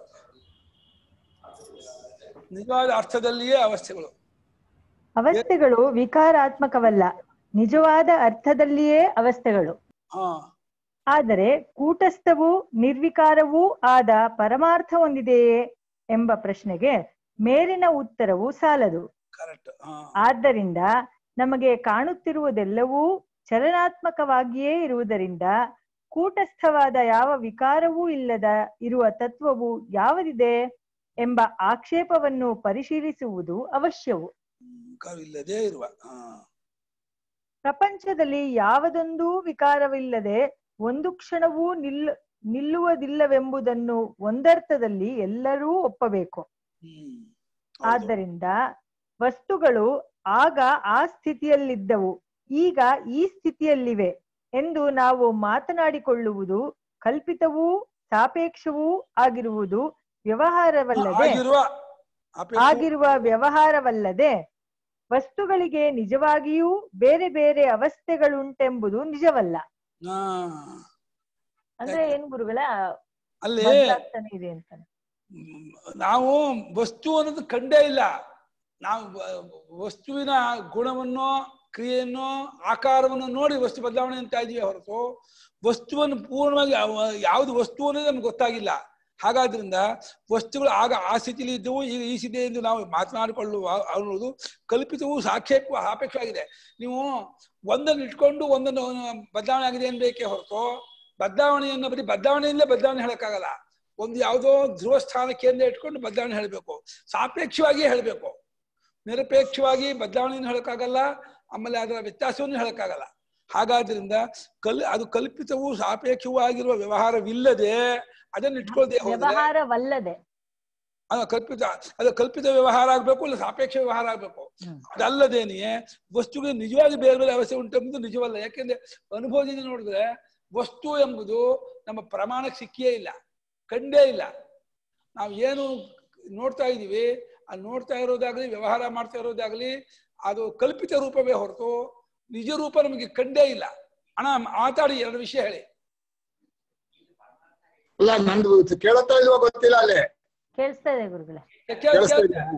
S2: ನಿಜವಾದ ಅರ್ಥದಲ್ಲಿಯೇ ಅವಸ್ಥೆಗಳು
S5: ಅವಸ್ಥೆಗಳು ವಿಕಾರಾತ್ಮಕವಲ್ಲ ನಿಜವಾದ ಅರ್ಥದಲ್ಲಿಯೇ ಅವಸ್ಥೆಗಳು
S2: ಹಾ
S5: ಆದರೆ ಕೂಟಸ್ಥವೂ ನಿರ್ವಿಕಾರವೂ ಆದ ಪರಮಾರ್ಥ ಹೊಂದಿದೆಯೇ ಎಂಬ ಪ್ರಶ್ನೆಗೆ ಮೇಲಿನ ಉತ್ತರವು ಸಾಲದು
S2: ಕರೆಕ್ಟ್ ಹಾ
S5: ಆದ್ದರಿಂದ ನಮಗೆ ಕಾಣುತ್ತಿರುವುದೆಲ್ಲವೂ ಚಲನಾತ್ಮಕವಾಗಿಯೇ ಇರುವುದರಿಂದ ಕೂಟಸ್ಥವಾದ ಯಾವ ವಿಕಾರವೂ ಇಲ್ಲದ ಇರುವ ತತ್ವವು ಯಾವುದಿದೆ ಎಂಬ ಆಕ್ಷೇಪವನ್ನು ಪರಿಶೀಲಿಸುವುದು ಅವಶ್ಯವು
S2: ಇಲ್ಲದೆ ಇರುವ ಹಾ
S5: ಪ್ರಪಂಚದಲ್ಲಿ ಯಾವುದೊಂದೂ ವಿಕಾರವಿಲ್ಲದೆ ಒಂದು ಕ್ಷಣವೂ ನಿಲ್ ನಿಲ್ಲುವುದಿಲ್ಲವೆಂಬುದನ್ನು ಒಂದರ್ಥದಲ್ಲಿ ಎಲ್ಲರೂ ಒಪ್ಪಬೇಕು
S2: ಹ್ಮ್
S5: ಆದ್ದರಿಂದ ವಸ್ತುಗಳು ಆಗ ಆ ಸ್ಥಿತಿಯಲ್ಲಿದ್ದವು ಈಗ ಈ ಸ್ಥಿತಿಯಲ್ಲಿವೆ ಎಂದು ನಾವು ಮಾತನಾಡಿಕೊಳ್ಳುವುದು ಕಲ್ಪಿತವೂ ಸಾಪೇಕ್ಷವೂ ಆಗಿರುವುದು ವ್ಯವಹಾರವಲ್ಲದೆ
S2: ಆಗಿರುವ ಅಪೇಕ್ಷೆ-
S5: ಆಗಿರುವ ವ್ಯವಹಾರವಲ್ಲದೆ ವಸ್ತುಗಳಿಗೆ ನಿಜವಾಗಿಯೂ ಬೇರೆ ಬೇರೆ ಅವಸ್ಥೆಗಳುಂಟೆಂಬುದು ನಿಜವಲ್ಲ
S2: ಹಾ.
S5: ಅಂದ್ರೆ ಏನ್ ಗುರುಗಳ
S2: ಅಲ್ಲಿ
S5: ಬದಲಾಗ್ತಾನೆ ಇದೆ ಅಂತ
S2: ಮ್, ನಾವು ವಸ್ತು ಅನ್ನೋದು ಕಂಡೇ ಇಲ್ಲ ನಾವು ವ- ವಸ್ತುವಿನ ಗುಣವನ್ನು ಕ್ರಿಯೆಯನ್ನು ಆಕಾರವನ್ನು ನೋಡಿ ವಸ್ತು ಬದಲಾವಣೆ ಅಂತ ಇದೀವಿ ಹೊರತು ವಸ್ತುವನ್ನು ಪೂರ್ಣವಾಗಿ ಯಾವ- ಯಾವ್ದು ವಸ್ತು ಅನ್ನೋದು ನಮ್ಗೆ ಗೊತ್ತಾಗಿಲ್ಲ ಹಾಗಾದ್ರಿಂದ ವಸ್ತುಗಳು ಆಗ ಆ ಸ್ಥಿತಿಲಿ ಇದ್ದವು ಈಗ ಈ ಸ್ಥಿತಿ ಎಂದು ನಾವು ಮಾತನಾಡಿಕೊಳ್ಳುವ ಅನ್ನೋದು ಕಲ್ಪಿತವು ಸಾಕ್ಷೇಪ ಸಾಪೇಕ್ಷವಾಗಿದೆ ನೀವು ಒಂದನ್ನು ಇಟ್ಕೊಂಡು ಒಂದನ್ನು ಬದಲಾವಣೆ ಆಗಿದೆ ಅನ್ಬೇಕೇ ಹೊರತು ಬದಲಾವಣೆಯನ್ನು ಬರೀ ಬದಲಾವಣೆಯಿಂದಲೇ ಬದಲಾವಣೆ ಹೇಳಕ್ಕಾಗಲ್ಲ ಒಂದು ಯಾವುದೋ ಧ್ರುವ ಸ್ಥಾನ ಕೇಂದ್ರ ಇಟ್ಕೊಂಡು ಬದಲಾವಣೆ ಹೇಳಬೇಕು ಸಾಪೇಕ್ಷವಾಗಿ ಹೇಳಬೇಕು ನಿರಪೇಕ್ಷವಾಗಿ ಬದಲಾವಣೆಯನ್ನು ಹೇಳಕ್ಕಾಗಲ್ಲ ಆಮೇಲೆ ಅದರ ವ್ಯತ್ಯಾಸವನ್ನು ಹೇಳಕ್ಕಾಗಲ್ಲ ಹಾಗಾದ್ರಿಂದ ಕಲ್ ಅದು ಕಲ್ಪಿತವೂ ಸಾಪೇಕ್ಷವೂ ಆಗಿರುವ ವ್ಯವಹಾರವಿಲ್ಲದೆ ಅದನ್ನ ಇಟ್ಕೊಳ್ಳದೆ ಹೋದ್ರೆ
S5: ವ್ಯವಹಾರವಲ್ಲದೆ
S2: ಅದು ಕಲ್ಪಿತ ಅದು ಕಲ್ಪಿತ ವ್ಯವಹಾರ ಆಗ್ಬೇಕು ಇಲ್ಲ ಸಾಪೇಕ್ಷ ವ್ಯವಹಾರ ಆಗ್ಬೇಕು
S5: ಹ್ಮ್.
S2: ಅದಲ್ಲದೇನೆಯೇ ವಸ್ತುಗೆ ನಿಜವಾಗಿ ಬೇರೆ ಬೇರೆ ಅವಶ್ಯ ಉಂಟೆಂಬುದು ನಿಜವಲ್ಲ ಯಾಕೆಂದ್ರೆ ಅನುಭವದಿಂದ ನೋಡಿದ್ರೆ ವಸ್ತು ಎಂಬುದು ನಮ್ಮ ಪ್ರಮಾಣಕ್ಕೆ ಸಿಕ್ಕಿಯೇ ಇಲ್ಲ ಕಂಡೇ ಇಲ್ಲ ನಾವು ಏನು ನೋಡ್ತಾ ಇದೀವಿ ಆ ನೋಡ್ತಾ ಇರೋದಾಗ್ಲಿ ವ್ಯವಹಾರ ಮಾಡ್ತಾ ಇರೋದಾಗ್ಲಿ ಅದು ಕಲ್ಪಿತ ರೂಪವೇ ಹೊರತು ನಿಜ ರೂಪ ನಮಗೆ ಕಂಡೇ ಇಲ್ಲ ಅಣ್ಣ ಮಾತಾಡಿ ಎರಡು ವಿಷಯ ಹೇಳಿ
S6: ಇಲ್ಲ ನಂದು ಕೇಳುತ್ತಾ ಇಲ್ವೋ ಗೊತ್ತಿಲ್ಲ ಅಲ್ಲಿ
S5: ಕೇಳಿಸ್ತಾ ಇದೆ ಗುರುಗಳೇ
S2: ಕೇಳ್-
S6: ಕೇಳಿಸ್ತಾ
S2: ಕೇಳ್-
S6: ಇದೆಯಾ?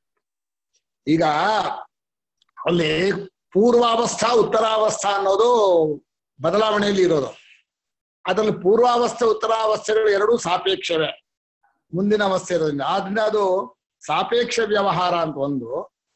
S6: ಈಗ ಅಲ್ಲಿ ಪೂರ್ವಾವಸ್ಥಾ ಉತ್ತರಾವಸ್ಥಾ ಅನ್ನೋದು ಬದಲಾವಣೆಯಲ್ಲಿ ಇರೋದು ಅದರಲ್ಲಿ ಪೂರ್ವಾವಸ್ಥೆ ಉತ್ತರಾವಸ್ಥೆಗಳು ಎರಡೂ ಸಾಪೇಕ್ಷವೇ ಮುಂದಿನ ಅವಸ್ಥೆ ಇರೋದ್ರಿಂದ ಆದ್ರಿಂದ ಅದು ಸಾಪೇಕ್ಷ ವ್ಯವಹಾರ ಅಂತ ಒಂದು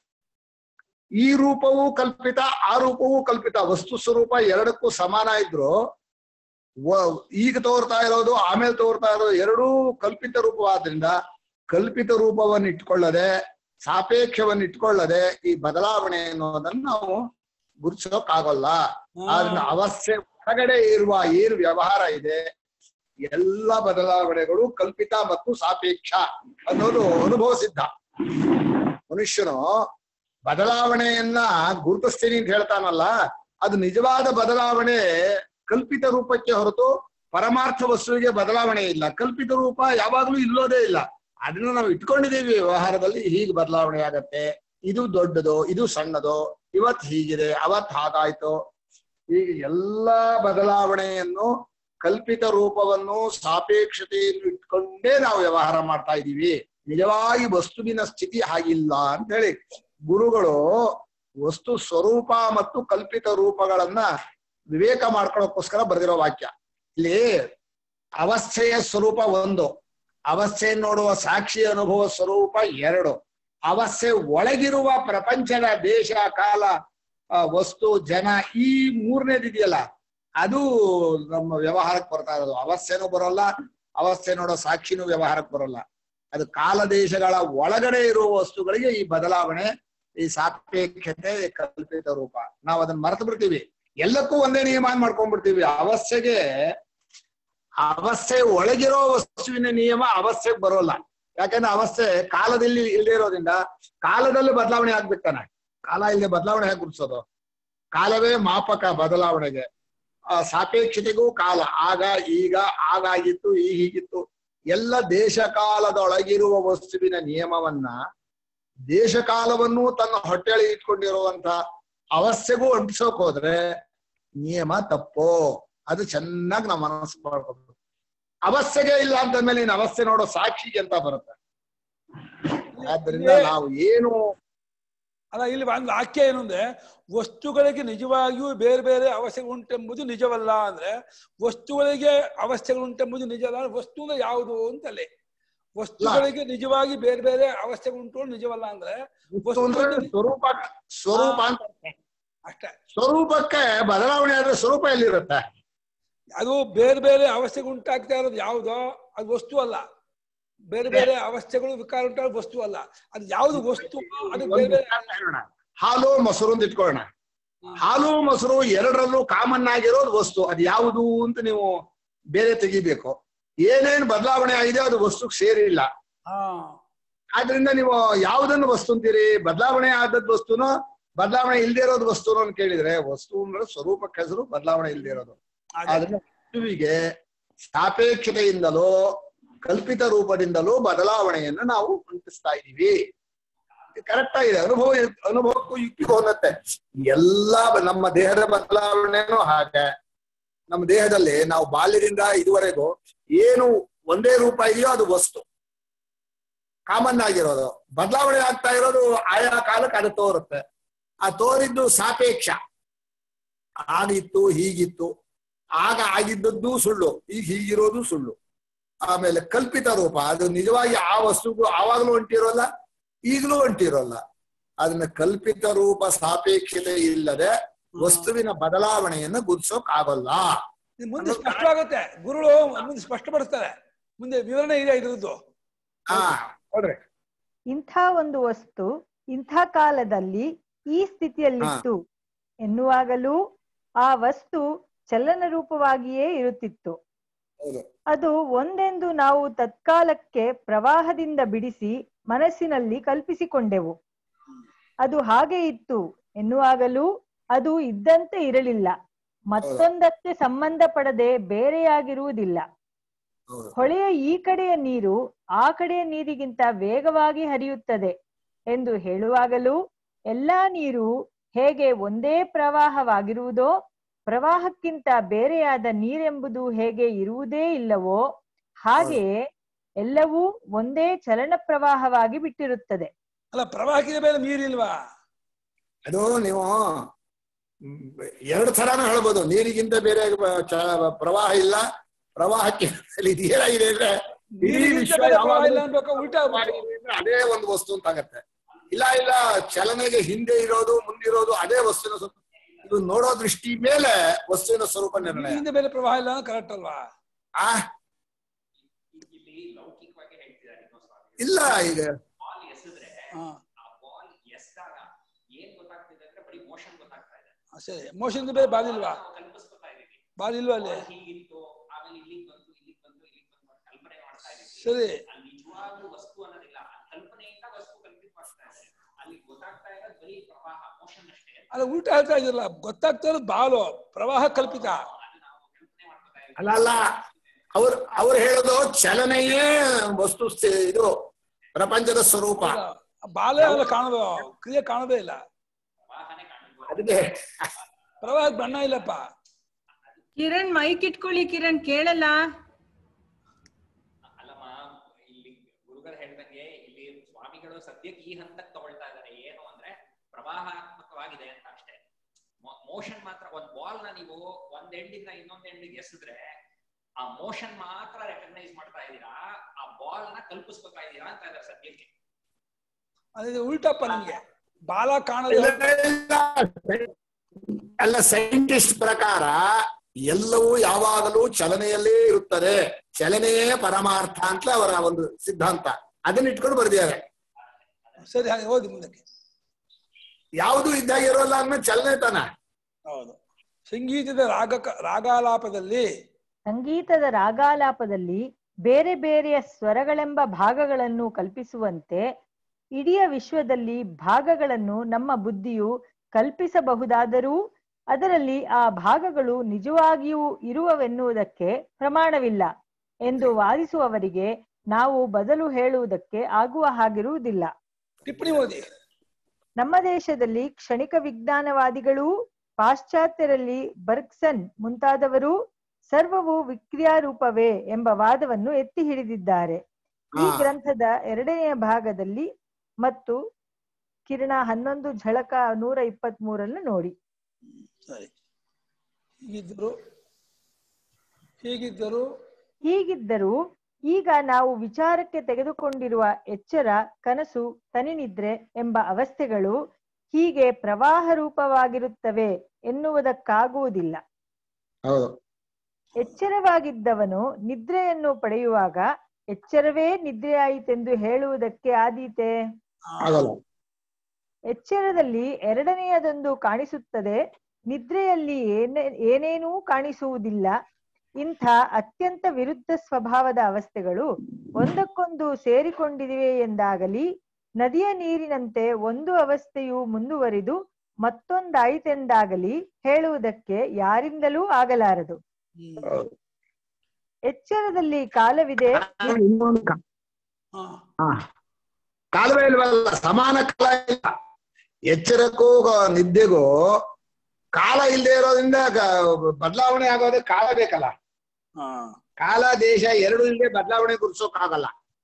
S6: ಈ ರೂಪವೂ ಕಲ್ಪಿತ ಆ ರೂಪವೂ ಕಲ್ಪಿತ ವಸ್ತು ಸ್ವರೂಪ ಎರಡಕ್ಕೂ ಸಮಾನ ಇದ್ರು ವ- ಈಗ ತೋರ್ತಾ ಇರೋದು ಆಮೇಲೆ ತೋರ್ತಾ ಇರೋದು ಎರಡೂ ಕಲ್ಪಿತ ರೂಪವಾದ್ರಿಂದ ಕಲ್ಪಿತ ರೂಪವನ್ನು ಇಟ್ಕೊಳ್ಳದೆ ಸಾಪೇಕ್ಷವನ್ನು ಇಟ್ಕೊಳ್ಳದೆ ಈ ಬದಲಾವಣೆ ಅನ್ನೋದನ್ನ ನಾವು ಗುರುತಿಸೋಕ್ಕಾಗಲ್ಲ ಆದ್ರಿಂದ ಅವಸ್ಥೆ ಹೊರಗಡೆ ಇರುವ ಏನು ವ್ಯವಹಾರ ಇದೆ ಎಲ್ಲ ಬದಲಾವಣೆಗಳು ಕಲ್ಪಿತ ಮತ್ತು ಸಾಪೇಕ್ಷ ಅನ್ನೋದು ಅನುಭವ ಸಿದ್ಧ ಮನುಷ್ಯನು ಬದಲಾವಣೆಯನ್ನ ಗುರುತಿಸ್ತೀನಿ ಅಂತ ಹೇಳ್ತಾನಲ್ಲ ಅದು ನಿಜವಾದ ಬದಲಾವಣೆ ಕಲ್ಪಿತ ರೂಪಕ್ಕೆ ಹೊರತು ಪರಮಾರ್ಥ ವಸ್ತುವಿಗೆ ಬದಲಾವಣೆ ಇಲ್ಲ ಕಲ್ಪಿತ ರೂಪ ಯಾವಾಗ್ಲೂ ಇಲ್ಲೋದೇ ಇಲ್ಲ ಅದನ್ನ ನಾವು ಇಟ್ಕೊಂಡಿದ್ದೀವಿ ವ್ಯವಹಾರದಲ್ಲಿ ಹೀಗೆ ಬದಲಾವಣೆ ಆಗತ್ತೆ ಇದು ದೊಡ್ಡದು ಇದು ಸಣ್ಣದು ಇವತ್ ಹೀಗಿದೆ ಅವತ್ ಹಾಗಾಯ್ತು ಹೀಗೆ ಎಲ್ಲಾ ಬದಲಾವಣೆಯನ್ನು ಕಲ್ಪಿತ ರೂಪವನ್ನು ಸಾಪೇಕ್ಷತೆಯನ್ನು ಇಟ್ಕೊಂಡೇ ನಾವು ವ್ಯವಹಾರ ಮಾಡ್ತಾ ಇದ್ದೀವಿ ನಿಜವಾಗಿ ವಸ್ತುವಿನ ಸ್ಥಿತಿ ಹಾಗಿಲ್ಲ ಅಂತ ಹೇಳಿ ಗುರುಗಳು ವಸ್ತು ಸ್ವರೂಪ ಮತ್ತು ಕಲ್ಪಿತ ರೂಪಗಳನ್ನ ವಿವೇಕ ಮಾಡ್ಕೊಳ್ಳೋಕ್ಕೋಸ್ಕರ ಬರೆದಿರೋ ವಾಕ್ಯ ಇಲ್ಲಿ ಅವಸ್ಥೆಯ ಸ್ವರೂಪ ಒಂದು ಅವಸ್ಥೆಯನ್ನು ನೋಡುವ ಸಾಕ್ಷಿ ಅನುಭವ ಸ್ವರೂಪ ಎರಡು ಅವಸ್ಥೆ ಒಳಗಿರುವ ಪ್ರಪಂಚದ ದೇಶ ಕಾಲ ಆ, ವಸ್ತು ಜನ ಈ ಮೂರನೇದಿದೆಯಲ್ಲ ಅದು ನಮ್ಮ ವ್ಯವಹಾರಕ್ಕೆ ಬರ್ತಾ ಇರೋದು ಅವಸ್ಥೆನೂ ಬರೋಲ್ಲ ಅವಸ್ಥೆ ನೋಡೋ ಸಾಕ್ಷಿನೂ ವ್ಯವಹಾರಕ್ಕೆ ಬರೋಲ್ಲ ಅದು ಕಾಲ ದೇಶಗಳ ಒಳಗಡೆ ಇರುವ ವಸ್ತುಗಳಿಗೆ ಈ ಬದಲಾವಣೆ ಈ ಸಾಪೇಕ್ಷತೆ ಕಲ್ಪಿತ ರೂಪ ನಾವು ಅದನ್ನ ಮರೆತು ಬಿಡ್ತೀವಿ ಎಲ್ಲಕ್ಕೂ ಒಂದೇ ನಿಯಮ ಅಂತ ಮಾಡ್ಕೊಂಡ್ಬಿಡ್ತೀವಿ ಅವಸ್ಥೆಗೆ ಅವಸ್ಥೆ ಒಳಗಿರೋ ವಸ್ತುವಿನ ನಿಯಮ ಅವಸ್ಥೆಗೆ ಬರೋಲ್ಲ ಯಾಕಂದ್ರೆ ಅವಸ್ಥೆ ಕಾಲದಲ್ಲಿ ಇಲ್ಲದೆ ಇರೋದ್ರಿಂದ ಕಾಲದಲ್ಲಿ ಬದಲಾವಣೆ ಆಗ್ಬೇಕು ತಾನೆ ಕಾಲ ಇಲ್ಲದೆ ಬದಲಾವಣೆ ಹೇಗೆ ಗುರುತಿಸೋದು ಕಾಲವೇ ಮಾಪಕ ಬದಲಾವಣೆಗೆ ಆ ಸಾಪೇಕ್ಷತೆಗೂ ಕಾಲ ಆಗ ಈಗ ಆಗಾಗಿತ್ತು ಈ ಹೀಗಿತ್ತು ಎಲ್ಲ ದೇಶ ಕಾಲದೊಳಗಿರುವ ವಸ್ತುವಿನ ನಿಯಮವನ್ನ ದೇಶ ಕಾಲವನ್ನು ತನ್ನ ಹೊಟ್ಟೆಳಿ ಇಟ್ಕೊಂಡಿರುವಂತ ಅವಸ್ಥೆಗೂ ಅಂಟಿಸೋಕ್ ಹೋದ್ರೆ ನಿಯಮ ತಪ್ಪು ಅದು ಚೆನ್ನಾಗಿ ನಾವು ಮನಸ್ಸು ಮಾಡ್ಕೋಬೇಕು ಅವಸ್ಥೆಗೆ ಇಲ್ಲ ಅಂತಂದ್ಮೇಲೆ ಇನ್ನು ಅವಸ್ಥೆ ನೋಡೋ ಸಾಕ್ಷಿಗೆ ಅಂತ ಬರುತ್ತೆ ಆದ್ರಿಂದ ನಾವು ಏನು
S2: ಅಲ್ಲ ಇಲ್ಲಿ ಒಂದು ವಾಕ್ಯ ಏನು ಅಂದ್ರೆ ವಸ್ತುಗಳಿಗೆ ನಿಜವಾಗಿಯೂ ಬೇರೆ ಬೇರೆ ಅವಸ್ಥೆಗಳು ಉಂಟೆಂಬುದು ನಿಜವಲ್ಲ ಅಂದ್ರೆ ವಸ್ತುಗಳಿಗೆ ಅವಸ್ಥೆಗಳು ಉಂಟೆಂಬುದು ನಿಜ ಅಲ್ಲ ಅಂದ್ರೆ ವಸ್ತು ಅಂದ್ರೆ ಯಾವುದು ಅಂತಲೇ ವಸ್ತುಗಳಿಗೆ ನಿಜವಾಗಿ ಬೇರೆ ಬೇರೆ ಅವಸ್ಥೆಗಳು ಉಂಟು ಅಂತ ನಿಜವಲ್ಲ ಅಂದ್ರೆ
S6: ವಸ್ತು ಅಂದ್ರೆ ಸ್ವರೂಪ ಸ್ವರೂಪ ಅಂತ ಅರ್ಥ.
S2: ಅಷ್ಟೇ
S6: ಸ್ವರೂಪಕ್ಕೆ ಬದಲಾವಣೆ ಆದ್ರೆ ಸ್ವರೂಪ ಎಲ್ಲಿರುತ್ತೆ
S2: ಅದು ಬೇರೆ ಬೇರೆ ಅವಸ್ಥೆಗಳು ಉಂಟಾಗ್ತಾ ಇರೋದು ಯಾವುದೋ ಅದು ವಸ್ತು ಅಲ್ಲ ಬೇರೆ ಬೇರೆ ಅವಸ್ಥೆಗಳು ವಿಕಾರ ಉಂಟಾಗ ವಸ್ತು ಅಲ್ಲ ಅದು ಯಾವುದು ವಸ್ತು ಅದು ಬೇರೆ
S6: ಒಂದು
S2: ಬೇರೆ
S6: ಉದಾಹರಣೆ ಹೇಳೋಣ. ಹಾಲು ಮೊಸರು ಅಂತ ಇಟ್ಕೊಳ್ಳೋಣ ಹಾಲು ಮೊಸರು ಎರಡರಲ್ಲೂ ಕಾಮನ್ ಆಗಿರೋದು ವಸ್ತು ಅದು ಯಾವುದು ಅಂತ ನೀವು ಬೇರೆ ತೆಗಿಬೇಕು ಏನೇನ್ ಬದಲಾವಣೆ ಆಗಿದೆ ಅದು ವಸ್ತುಕ್ ಸೇರಿಲ್ಲ
S2: ಹಾ
S6: ಆದ್ರಿಂದ ನೀವು ಯಾವುದನ್ನು ವಸ್ತು ಅಂತೀರಿ ಬದಲಾವಣೆ ಆದದ್ ವಸ್ತುನೋ ಬದಲಾವಣೆ ಇಲ್ದೇ ಇರೋದು ವಸ್ತುನೋ ಅಂತ ಕೇಳಿದ್ರೆ ವಸ್ತು ಅಂದ್ರೆ ಸ್ವರೂಪಕ್ಕೆ ಹೆಸರು ಬದಲಾವಣೆ ಇಲ್ದೇ ಇರೋದು
S2: ಅದೇ.
S6: ಆದ್ರಿಂದ ವಸ್ತುವಿಗೆ ಸಾಪೇಕ್ಷತೆಯಿಂದಲೋ ಕಲ್ಪಿತ ರೂಪದಿಂದಲೂ ಬದಲಾವಣೆಯನ್ನು ನಾವು ಅಂಟಿಸ್ತಾ ಇದೀವಿ ಕರೆಕ್ಟ್ ಆಗಿದೆ ಅನುಭವ ಅನುಭವಕ್ಕೂ ಯುಕ್ತಿಗೂ ಹೊಂದತ್ತೆ ಎಲ್ಲ ಬ- ನಮ್ಮ ದೇಹದ ಬದಲಾವಣೆನೂ ಹಾಗೆ ನಮ್ಮ ದೇಹದಲ್ಲಿ ನಾವು ಬಾಲ್ಯದಿಂದ ಇದುವರೆಗೂ ಏನು ಒಂದೇ ರೂಪ ಇದೆಯೋ ಅದು ವಸ್ತು ಕಾಮನ್ ಆಗಿರೋದು ಬದಲಾವಣೆ ಆಗ್ತಾ ಇರೋದು ಆಯಾ ಕಾಲಕ್ಕೆ ಅದು ತೋರುತ್ತೆ ಆ ತೋರಿದ್ದು ಸಾಪೇಕ್ಷ ಆಗಿತ್ತು ಹೀಗಿತ್ತು ಆಗ ಆಗಿದ್ದದ್ದು ಸುಳ್ಳು ಈಗ ಹೀಗಿರೋದು ಸುಳ್ಳು ಆಮೇಲೆ ಕಲ್ಪಿತ ರೂಪ ಅದು ನಿಜವಾಗಿ ಆ ವಸ್ತುಗೂ ಆವಾಗ್ಲೂ ಹೊಂಟಿರೋಲ್ಲ ಈಗಲೂ ಹೊಂಟಿರೋಲ್ಲ ಅದನ್ನ ಕಲ್ಪಿತ ರೂಪ ಸಾಪೇಕ್ಷತೆ ಇಲ್ಲದೆ ವಸ್ತುವಿನ ಬದಲಾವಣೆಯನ್ನು ಗುರುತಿಸೋಕ್ ಆಗೋಲ್ಲ
S2: ಇದು ಮುಂದೆ ಸ್ಪಷ್ಟವಾಗುತ್ತೆ ಗುರುಗಳು ಮುಂದೆ ಸ್ಪಷ್ಟಪಡಿಸ್ತಾರೆ ಮುಂದೆ ವಿವರಣೆ ಇದೆ ಇದ್ರದ್ದು
S6: ಹಾ ನೋಡ್ರಿ
S5: ಇಂಥ ಒಂದು ವಸ್ತು ಇಂಥ ಕಾಲದಲ್ಲಿ ಈ ಸ್ಥಿತಿಯಲ್ಲಿತ್ತು ಎನ್ನುವಾಗಲೂ ಆ ವಸ್ತು ಚಲನ ರೂಪವಾಗಿಯೇ ಇರುತ್ತಿತ್ತು
S6: ಹೌದು
S5: ಅದು ಒಂದೆಂದು ನಾವು ತತ್ಕಾಲಕ್ಕೆ ಪ್ರವಾಹದಿಂದ ಬಿಡಿಸಿ ಮನಸ್ಸಿನಲ್ಲಿ ಕಲ್ಪಿಸಿಕೊಂಡೆವು ಅದು ಹಾಗೆ ಇತ್ತು ಎನ್ನುವಾಗಲೂ ಅದು ಇದ್ದಂತೆ ಇರಲಿಲ್ಲ ಮತ್ತೊಂದಕ್ಕೆ ಸಂಬಂಧ ಪಡದೆ ಬೇರೆಯಾಗಿರುವುದಿಲ್ಲ
S6: ಹೌದು
S5: ಹೊಳೆಯ ಈ ಕಡೆಯ ನೀರು ಆ ಕಡೆಯ ನೀರಿಗಿಂತ ವೇಗವಾಗಿ ಹರಿಯುತ್ತದೆ ಎಂದು ಹೇಳುವಾಗಲೂ ಎಲ್ಲಾ ನೀರು ಹೇಗೆ ಒಂದೇ ಪ್ರವಾಹವಾಗಿರುವುದೋ ಪ್ರವಾಹಕ್ಕಿಂತ ಬೇರೆಯಾದ ನೀರೆಂಬುದು ಹೇಗೆ ಇರುವುದೇ ಇಲ್ಲವೋ ಹಾಗೆಯೇ ಎಲ್ಲವೂ ಒಂದೇ ಚಲನ ಪ್ರವಾಹವಾಗಿ ಬಿಟ್ಟಿರುತ್ತದೆ
S2: ಅಲ್ಲ ಪ್ರವಾಹಕ್ಕಿಂತ ಮೇಲೆ ನೀರಿಲ್ವಾ
S6: ಅದು ನೀವು ಮ್, ಎರಡು ತರಾನು ಹೇಳ್ಬೋದು ನೀರಿಗಿಂತ ಬೇರೆ ಬ- ಚ- ಪ್ರವಾಹ ಇಲ್ಲ ಪ್ರವಾಹಕ್ಕೆ ಮೇಲೆ ಇದು ಏನಾಗಿದೆ ಅಂದ್ರೆ ಇಡೀ
S2: ನೀರಿಗಿಂತ
S6: ವಿಶ್ವ
S2: ಮೇಲೆ ಪ್ರವಾಹ
S6: ಯಾವಾಗ್ಲೂ
S2: ಇಲ್ಲ ಅನ್ಬೇಕು ಉಲ್ಟಾ ಆಗ್ಬಿಡ್ತು.
S6: ಅಂದ್ರೆ ಅದೇ ಒಂದು ವಸ್ತು ಅಂತ ಆಗತ್ತೆ ಇಲ್ಲ ಇಲ್ಲ ಚಲನೆಗೆ ಹಿಂದೆ ಇರೋದು ಮುಂದಿರೋದು ಅದೇ ವಸ್ತುವಿನ ಸ್ವರೂಪ ಇದು ನೋಡೋ ದೃಷ್ಟಿ ಮೇಲೆ ವಸ್ತುವಿನ ಸ್ವರೂಪ ನಿರ್ಣಯ
S2: ನೀರಿಗಿಂತ ಮೇಲೆ ಪ್ರವಾಹ ಇಲ್ಲ ಕರೆಕ್ಟ್ ಅಲ್ವಾ
S6: ಆ
S4: ಇಲ್ಲಿ ಲೌಕಿಕವಾಗಿ ಹೇಳ್ತಿದ್ದಾರೆ ಇನ್ನೊಂದು ಸ್ವಾಮಿ
S6: ಇಲ್ಲ ಈಗ
S4: ಬಾಲ್ ಎಸೆದ್ರೆ
S2: ಹಾ
S4: ಆ ಬಾಲ್ ಎಸ್ದಾಗ ಏನ್ ಗೊತ್ತಾಗ್ತಿದೆ ಅಂದ್ರೆ ಬರೀ ಮೋಷನ್ ಗೊತ್ತಾಗ್ತಾ ಇದೆ
S2: ಸರಿ ಮೋಷನ್ ಬೇರೆ ಬಾಲಿಲ್ವಾ
S4: ನಾವು ಕಲ್ಪಿಸ್ಕೊತಾ ಇದೀವಿ
S2: ಬಾಲಿಲ್ವಾ ಅಲ್ಲಿ
S4: ಬಾಲ್ ಹೀಗಿತ್ತು ಆಮೇಲೆ ಇಲ್ಲಿಗೆ ಬಂತು ಇಲ್ಲಿಗೆ ಬಂತು ಇಲ್ಲಿಗೆ ಬಂತು ಅಂತ ಕಲ್ಪನೆ ಮಾಡ್ತಾ ಇದೀವಿ
S2: ಸರಿ
S4: ಅಲ್ಲಿ ನಿಜವಾಗ್ಲೂ ವಸ್ತು ಅನ್ನೋದಿಲ್ಲ ಆ ಕಲ್ಪನೆಯಿಂದ ವಸ್ತು ಕಲ್ಪಿತವಾಗ್ತಾ ಇದೆ ಅಲ್ಲಿ ಗೊತ್ತಾಗ್ತಾ ಇರೋದು ಬರೀ ಪ್ರವಾಹ ಮೋಷನ್ ಅಷ್ಟೇ
S2: ಅಲ್ಲ ಉಲ್ಟಾ ಹೇಳ್ತಾ ಇದ್ರಲ್ಲ ಗೊತ್ತಾಗ್ತಾ ಇರೋದು ಬಾಲು ಪ್ರವಾಹ ಕಲ್ಪಿತ
S4: ಅದು ನಾವು ಕಲ್ಪನೆ ಮಾಡ್ಕೊತಾ ಇದೀವಿ
S6: ಅಲ್ಲ ಅಲ್ಲ ಅವ್ರು ಅವ್ರು ಹೇಳೋದು ಚಲನೆಯೇ ವಸ್ತು ಸ್ಥಿ- ಇದು ಪ್ರಪಂಚದ ಸ್ವರೂಪ
S2: ಬಾಲೇ ಅವಲ್ಲ ಕಾಣೋದು ಕ್ರಿಯೆ ಕಾಣೋದೇ ಇಲ್ಲ
S4: ಪ್ರವಾಹನೇ ಕಾಣಿಸ್ಬೋದು
S6: ಅದಕ್ಕೆ
S2: ಪ್ರವಾಹದ ಬಣ್ಣ ಇಲ್ಲಪ್ಪ
S3: ಕಿರಣ್ ಮೈಕ್ ಇಟ್ಕೊಳ್ಳಿ ಕಿರಣ್ ಕೇಳಲ್ಲ
S4: ಅಲ್ಲಮ್ಮ ಇಲ್ಲಿ ಗುರುಗಳು ಹೇಳ್ದಂಗೆ ಇಲ್ಲಿ ಸ್ವಾಮಿಗಳು ಸದ್ಯಕ್ಕೆ ಈ ಹಂತಕ್ಕೆ ತಗೊಳ್ತಾ ಇದ್ದಾರೆ ಏನು ಅಂದ್ರೆ ಪ್ರವಾಹಾತ್ಮಕವಾಗಿದೆ ಅಂತ ಅಷ್ಟೇ ಮೋಷನ್ ಮಾತ್ರ ಒಂದ್ ಬಾಲ್ ನ ನೀವು ಒಂದ್ ಎಂಡಿಂದ ಇನ್ನೊಂದ್ ಎಂಡಿಗೆ ಎಸೆದ್ರೆ ಆ ಮೋಷನ್ ಮಾತ್ರ ರೆಕಗ್ನೈಸ್ ಮಾಡ್ತಾ ಇದ್ದೀರಾ ಆ ಬಾಲ್ ನ ಕಲ್ಪಿಸ್ಕೊತಾ ಇದ್ದೀರಾ ಅಂತ ಇದ್ದಾರೆ ಸದ್ಯಕ್ಕೆ
S2: ಅದು ಉಲ್ಟಪ್ಪ ನಮ್ಗೆ ಬಾಲ ಕಾಣೋದು
S6: ಇಲ್ಲ, ಇಲ್ಲ. ಅಲ್ಲ ಸೈಂಟಿಸ್ಟ್ ಪ್ರಕಾರ ಎಲ್ಲವೂ ಯಾವಾಗಲೂ ಚಲನೆಯಲ್ಲೇ ಇರುತ್ತದೆ ಚಲನೆಯೇ ಪರಮಾರ್ಥ ಅಂತ ಅವರ ಒಂದು ಸಿದ್ಧಾಂತ ಅದನ್ನ ಇಟ್ಕೊಂಡು ಬರ್ದಿದ್ದಾರೆ
S2: ಸರಿ ಹಾಗೆ ಓದಿ ಮುಂದಕ್ಕೆ
S6: ಯಾವುದು ಇದ್ದಾಗ ಇರೋಲ್ಲ ಅನ್ನೋ ಚಲನೆ ತಾನ
S2: ಹೌದು ಸಂಗೀತದ ರಾಗ ರಾಗಾಲಾಪದಲ್ಲಿ
S5: ಸಂಗೀತದ ರಾಗಾಲಾಪದಲ್ಲಿ ಬೇರೆ ಬೇರೆಯ ಸ್ವರಗಳೆಂಬ ಭಾಗಗಳನ್ನು ಕಲ್ಪಿಸುವಂತೆ ಇಡೀ ವಿಶ್ವದಲ್ಲಿ ಭಾಗಗಳನ್ನು ನಮ್ಮ ಬುದ್ಧಿಯು ಕಲ್ಪಿಸಬಹುದಾದರೂ ಅದರಲ್ಲಿ ಆ ಭಾಗಗಳು ನಿಜವಾಗಿಯೂ ಇರುವವೆನ್ನುವುದಕ್ಕೆ ಪ್ರಮಾಣವಿಲ್ಲ ಎಂದು ವಾದಿಸುವವರಿಗೆ ನಾವು ಬದಲು ಹೇಳುವುದಕ್ಕೆ ಆಗುವ ಹಾಗಿರುವುದಿಲ್ಲ
S2: ಟಿಪ್ಪಣಿ ಓದಿ
S5: ನಮ್ಮ ದೇಶದಲ್ಲಿ ಕ್ಷಣಿಕ ವಿಜ್ಞಾನವಾದಿಗಳೂ ಪಾಶ್ಚಾತ್ಯರಲ್ಲಿ ಬರ್ಗ್ಸನ್ ಮುಂತಾದವರು ಸರ್ವವು ವಿಕ್ರಿಯಾರೂಪವೇ ಎಂಬ ವಾದವನ್ನು ಎತ್ತಿ ಹಿಡಿದಿದ್ದಾರೆ ಈ
S6: ಹಾ.
S5: ಗ್ರಂಥದ ಎರಡನೆಯ ಭಾಗದಲ್ಲಿ ಮತ್ತು ಕಿರಣ ಹನ್ನೊಂದು ಝಳಕ ನೂರ ಇಪ್ಪತ್ತ್ ಮೂರನ್ನು ನೋಡಿ
S2: ಸರಿ ಹೀಗಿದ್ದರು ಹೀಗಿದ್ದರು
S5: ಹೀಗಿದ್ದರೂ ಈಗ ನಾವು ವಿಚಾರಕ್ಕೆ ತೆಗೆದುಕೊಂಡಿರುವ ಎಚ್ಚರ ಕನಸು ತನಿನಿದ್ರೆ ಎಂಬ ಅವಸ್ಥೆಗಳು ಹೀಗೆ ಪ್ರವಾಹ ರೂಪವಾಗಿರುತ್ತವೆ ಎನ್ನುವುದಕ್ಕಾಗುವುದಿಲ್ಲ
S6: ಹೌದು
S5: ಎಚ್ಚರವಾಗಿದ್ದವನು ನಿದ್ರೆಯನ್ನು ಪಡೆಯುವಾಗ ಎಚ್ಚರವೇ ನಿದ್ರೆಯಾಯಿತೆಂದು ಹೇಳುವುದಕ್ಕೆ ಆದೀತೆ
S6: ಆಗಲ್ಲ
S5: ಎಚ್ಚರದಲ್ಲಿ ಎರಡನೆಯದೊಂದು ಕಾಣಿಸುತ್ತದೆ ನಿದ್ರೆಯಲ್ಲಿ ಏನೇ ಏನೇನೂ ಕಾಣಿಸುವುದಿಲ್ಲ ಇಂಥ ಅತ್ಯಂತ ವಿರುದ್ಧ ಸ್ವಭಾವದ ಅವಸ್ಥೆಗಳು ಒಂದಕ್ಕೊಂದು ಸೇರಿಕೊಂಡಿವೆ ಎಂದಾಗಲಿ ನದಿಯ ನೀರಿನಂತೆ ಒಂದು ಅವಸ್ಥೆಯು ಮುಂದುವರಿದು ಮತ್ತೊಂದಾಯಿತೆಂದಾಗಲಿ ಹೇಳುವುದಕ್ಕೆ ಯಾರಿಂದಲೂ ಆಗಲಾರದು
S6: ಹೌದು.
S5: ಎಚ್ಚರದಲ್ಲಿ ಕಾಲವಿದೆ
S6: ಇನ್ನೊಂದು ಕ-
S2: ಹಾ
S6: ಹಾ. ಕಾಲವೇ ಇಲ್ವಲ್ಲ ಸಮಾನ ಕಾಲ ಇಲ್ಲ ಎಚ್ಚರಕ್ಕೂ ಗ- ನಿದ್ದೆಗೂ ಕಾಲ ಇಲ್ಲದೆ ಇರೋದ್ರಿಂದ ಗ- ಬದಲಾವಣೆ ಆಗೋದಕ್ಕೆ ಕಾಲ ಬೇಕಲ್ಲ
S2: ಹಾ
S6: ಕಾಲ ದೇಶ ಎರಡು ಇಲ್ಲದೆ ಬದಲಾವಣೆ ಗುರುಸೋಕ್ಕಾಗಲ್ಲ